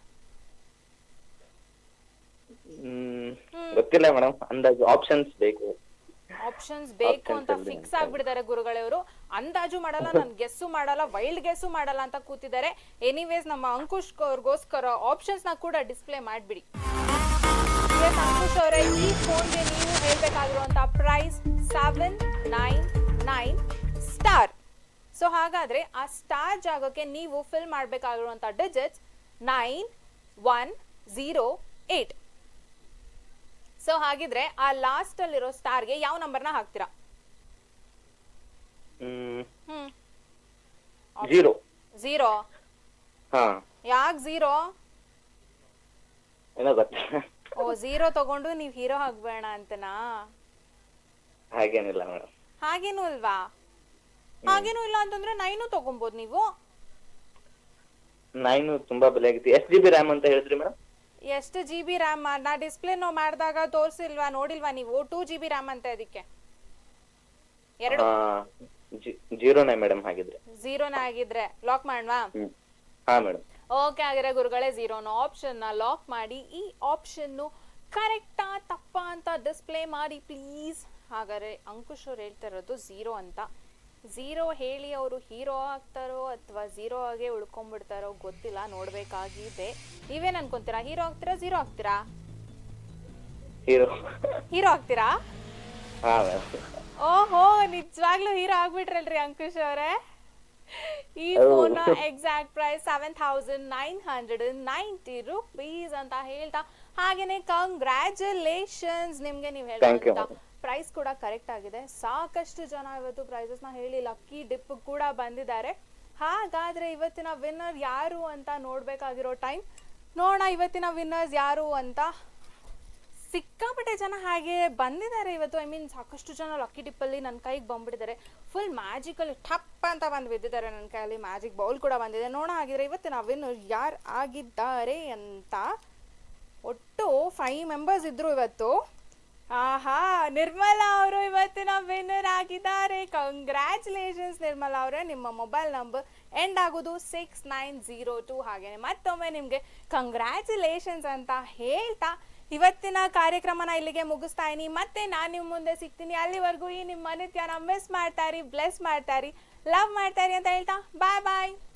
ಹ್ಮ್ ಗೊತ್ತಿಲ್ಲ ಮೇಡಮ್ ಅಂದಾಜು ಆಪ್ಷನ್ಸ್ ಬೇಕು ಆಪ್ಷನ್ಸ್ ಬೇಕು Options ಅಂತ ಅಲ್ಲಿ ಫಿಕ್ಸ್ ಆಗ್ಬಿಟ್ಟಿದ್ದಾರೆ ಗುರುಗಳವರು ಅಂದಾಜು ಮಾಡಲ್ಲ ನನ್ ಗೆಸ್ಸು ಮಾಡಲ್ಲ ವೈಲ್ಡ್ ಗೆಸ್ಸು ಮಾಡಲ್ಲ ಅಂತ ಕೂತಿದ್ದಾರೆ ಎನಿವೇಸ್ ನಮ್ಮ ಅಂಕುಶ್ ಅವ್ರಿಗೋಸ್ಕರ ಆಪ್ಷನ್ಸ್ ನ ಕೂಡ ಡಿಸ್ಪ್ಲೇ ಮಾಡ್ಬಿಡಿ Yes, ಅಂಕುಶ್ ಅವರೇ ಈ ಫೋನ್ಗೆ ನೀವು ಹೇಳ್ಬೇಕಾಗಿರುವಂತ price seven nine nine star so ಹಾಗಾದ್ರೆ ಆ ಸ್ಟಾರ್ ಜಾಗಕ್ಕೆ ನೀವು ಫಿಲ್ ಮಾಡಬೇಕಾಗಿರುವಂತ digits nine one zero eight so ಹಾಗಿದ್ರೆ ಆ ಲಾಸ್ಟ್ ಅಲ್ಲಿರೋ ಸ್ಟಾರ್ಗೆ ಯಾವ ನಂಬರ್ನ ಹಾಕ್ತೀರಾ ಹ್ಮ್ ಹ್ಮ್ ಜೀರೋ ಝೀರೋ ಹಾ ಯಾಕೆ ಝೀರೋ ಏನೋ ಗೊತ್ತಿಲ್ಲ ಓ ಝೀರೋ ತಗೊಂಡು ನೀವು ಹೀರೋ ಆಗ್ಬೇಡ ಅಂತನಾ ಹಾಗೇನಿಲ್ಲ ಮೇಡಮ್ ಹಾಗೇನೂ ಇಲ್ವಾ ಹಾಗೇನೂ ಇಲ್ಲ ಅಂತಂದ್ರೆ ನೈನು ತಗೊಬೋದು ನೀವು ನೈನು ತುಂಬಾ ಬೆಲೆ ಆಗಿತ್ತು ಎಷ್ಟ್ ಜಿ ಬಿ ರ್ಯಾಮ್ ಅಂತ ಹೇಳಿದ್ರಿ ಮೇಡಮ್ ಎಷ್ಟು ಜಿ ಬಿ ರ್ಯಾಮ್ ನಾ ಡಿಸ್ಪ್ಲೇ ನೋ ಮಾಡಿದಾಗ ತೋರಿಸಿಲ್ವಾ ನೋಡಿಲ್ವಾ ನೀವು ಟೂ ಜಿ ಬಿ ರ್ಯಾಮ್ ಅಂತ ಅದಕ್ಕೆ ಎರಡು ಜೀರೋನೇ ಮೇಡಮ್ ಹಾಗಿದ್ರೆ ಝೀರೋನೇ ಆಗಿದ್ರೆ ಲಾಕ್ ಮಾಡ್ವಾ ಹ್ಮ್ ಹಾ ಮೇಡಮ್ ಓಕೆ ಆಗಿರೋ ಗುರುಗಳೇ ಝೀರೋನ ಆಪ್ಷನ್ನ ಲಾಕ್ ಮಾಡಿ ಈ ಆಪ್ಷನ್ನು ಕರೆಕ್ಟಾ ತಪ್ಪಾ ಅಂತ ಡಿಸ್ಪ್ಲೇ ಮಾಡಿ ಪ್ಲೀಸ್ ಹಾಗಾದ್ರೆ ಅಂಕುಶ್ ಅವ್ರು ಹೇಳ್ತಾ ಇರೋದು ಝೀರೋ ಅಂತ ಝೀರೋ ಹೇಳಿ ಅವರು ಹೀರೋ ಆಗ್ತಾರೋ ಅಥವಾ ಝೀರೋ ಆಗೇ ಉಳ್ಕೊಂಡ್ಬಿಡ್ತಾರೋ ಗೊತ್ತಿಲ್ಲ ನೋಡ್ಬೇಕಾಗಿದೆ ನೀವೇನ್ ಅನ್ಕೊಂತೀರಾ ಹೀರೋ ಆಗ್ತೀರಾ ಝೀರೋ ಆಗ್ತೀರಾ ಹೀರೋ ಹೀರೋ ಆಗ್ತೀರಾ ಹಾ ಮೇಡಮ್ ಓಹೋ ನಿಜವಾಗ್ಲೂ ಹೀರೋ ಆಗ್ಬಿಟ್ರಲ್ರಿ ಅಂಕುಶ್ ಅವರೇ ಈ ಹೌದು. Phone exact price seven thousand nine hundred ninety rupees ಅಂತ ಹೇಳ್ತಾ ಹಾಗೇನೆ ಕಂಗ್ರ್ಯಾಚುಲೇಷನ್ಸ್ ನಿಮ್ಗೆ ನೀವು Thank you, ಹೇಳುವಂತ madam. ಪ್ರೈಸ್ ಕೂಡ ಕರೆಕ್ಟ್ ಆಗಿದೆ ಸಾಕಷ್ಟು ಜನ ಇವತ್ತು ಪ್ರೈಸಸ್ ನ ಹೇಳಿ ಲಕ್ಕಿ ಡಿಪ್ ಕೂಡ ಬಂದಿದ್ದಾರೆ ಹಾಗಾದ್ರೆ ಇವತ್ತಿನ ವಿನ್ನರ್ ಯಾರು ಅಂತ ನೋಡ್ಬೇಕಾಗಿರೋ ಟೈಮ್ ನೋಡೋಣ ಇವತ್ತಿನ ವಿನ್ನರ್ಸ್ ಯಾರು ಅಂತ ಸಿಕ್ಕಾಪಟ್ಟೆ ಜನ ಹಾಗೆ ಬಂದಿದ್ದಾರೆ ಇವತ್ತು ಐ ಮೀನ್ ಸಾಕಷ್ಟು ಜನ ಲಕ್ಕಿ ಟಿಪ್ಪಲ್ಲಿ ನನ್ನ ಕೈಗೆ ಬಂದ್ಬಿಟ್ಟಿದ್ದಾರೆ ಫುಲ್ ಮ್ಯಾಜಿಕಲ್ಲಿ ಟಪ್ ಅಂತ ಬಂದು ಬಿದ್ದಿದ್ದಾರೆ ನನ್ನ ಕೈಯಲ್ಲಿ ಮ್ಯಾಜಿಕ್ ಬೌಲ್ ಕೂಡ ಬಂದಿದೆ ನೋಡ ಹಾಗಿದ್ರೆ ಇವತ್ತಿನ ವಿನ್ನರ್ ಯಾರು ಆಗಿದ್ದಾರೆ ಅಂತ ಒಟ್ಟು ಫೈವ್ ಮೆಂಬರ್ಸ್ ಇದ್ರು ಇವತ್ತು ಆಹಾ ನಿರ್ಮಲಾ ಅವರು ಇವತ್ತಿನ ವಿನ್ನರ್ ಆಗಿದ್ದಾರೆ ಕಂಗ್ರ್ಯಾಚುಲೇಷನ್ಸ್ ನಿರ್ಮಲಾ ಅವರೇ ನಿಮ್ಮ ಮೊಬೈಲ್ ನಂಬರ್ ಎಂಡ್ ಆಗೋದು ಸಿಕ್ಸ್ ನೈನ್ ಜೀರೋ ಟು ಹಾಗೇನೆ ಮತ್ತೊಮ್ಮೆ ನಿಮಗೆ ಕಂಗ್ರ್ಯಾಚುಲೇಷನ್ಸ್ ಅಂತ ಹೇಳ್ತಾ ಇವತ್ತಿನ ಕಾರ್ಯಕ್ರಮನ ಇಲ್ಲಿಗೆ ಮುಗಿಸ್ತಾ ಇದೀನಿ ಮತ್ತೆ ನಾನು ನಿಮ್ಮ ಮುಂದೆ ಸಿಗ್ತೀನಿ ಅಲ್ಲಿವರೆಗೂ ಈ ನಿಮ್ಮ ನಿತ್ಯನ ಮಿಸ್ ಮಾಡ್ತಾರಿ ಬ್ಲೆಸ್ ಮಾಡ್ತಾರಿ ಲವ್ ಮಾಡ್ತಾರಿ ಅಂತ ಹೇಳ್ತಾ ಬಾಯ್ ಬಾಯ್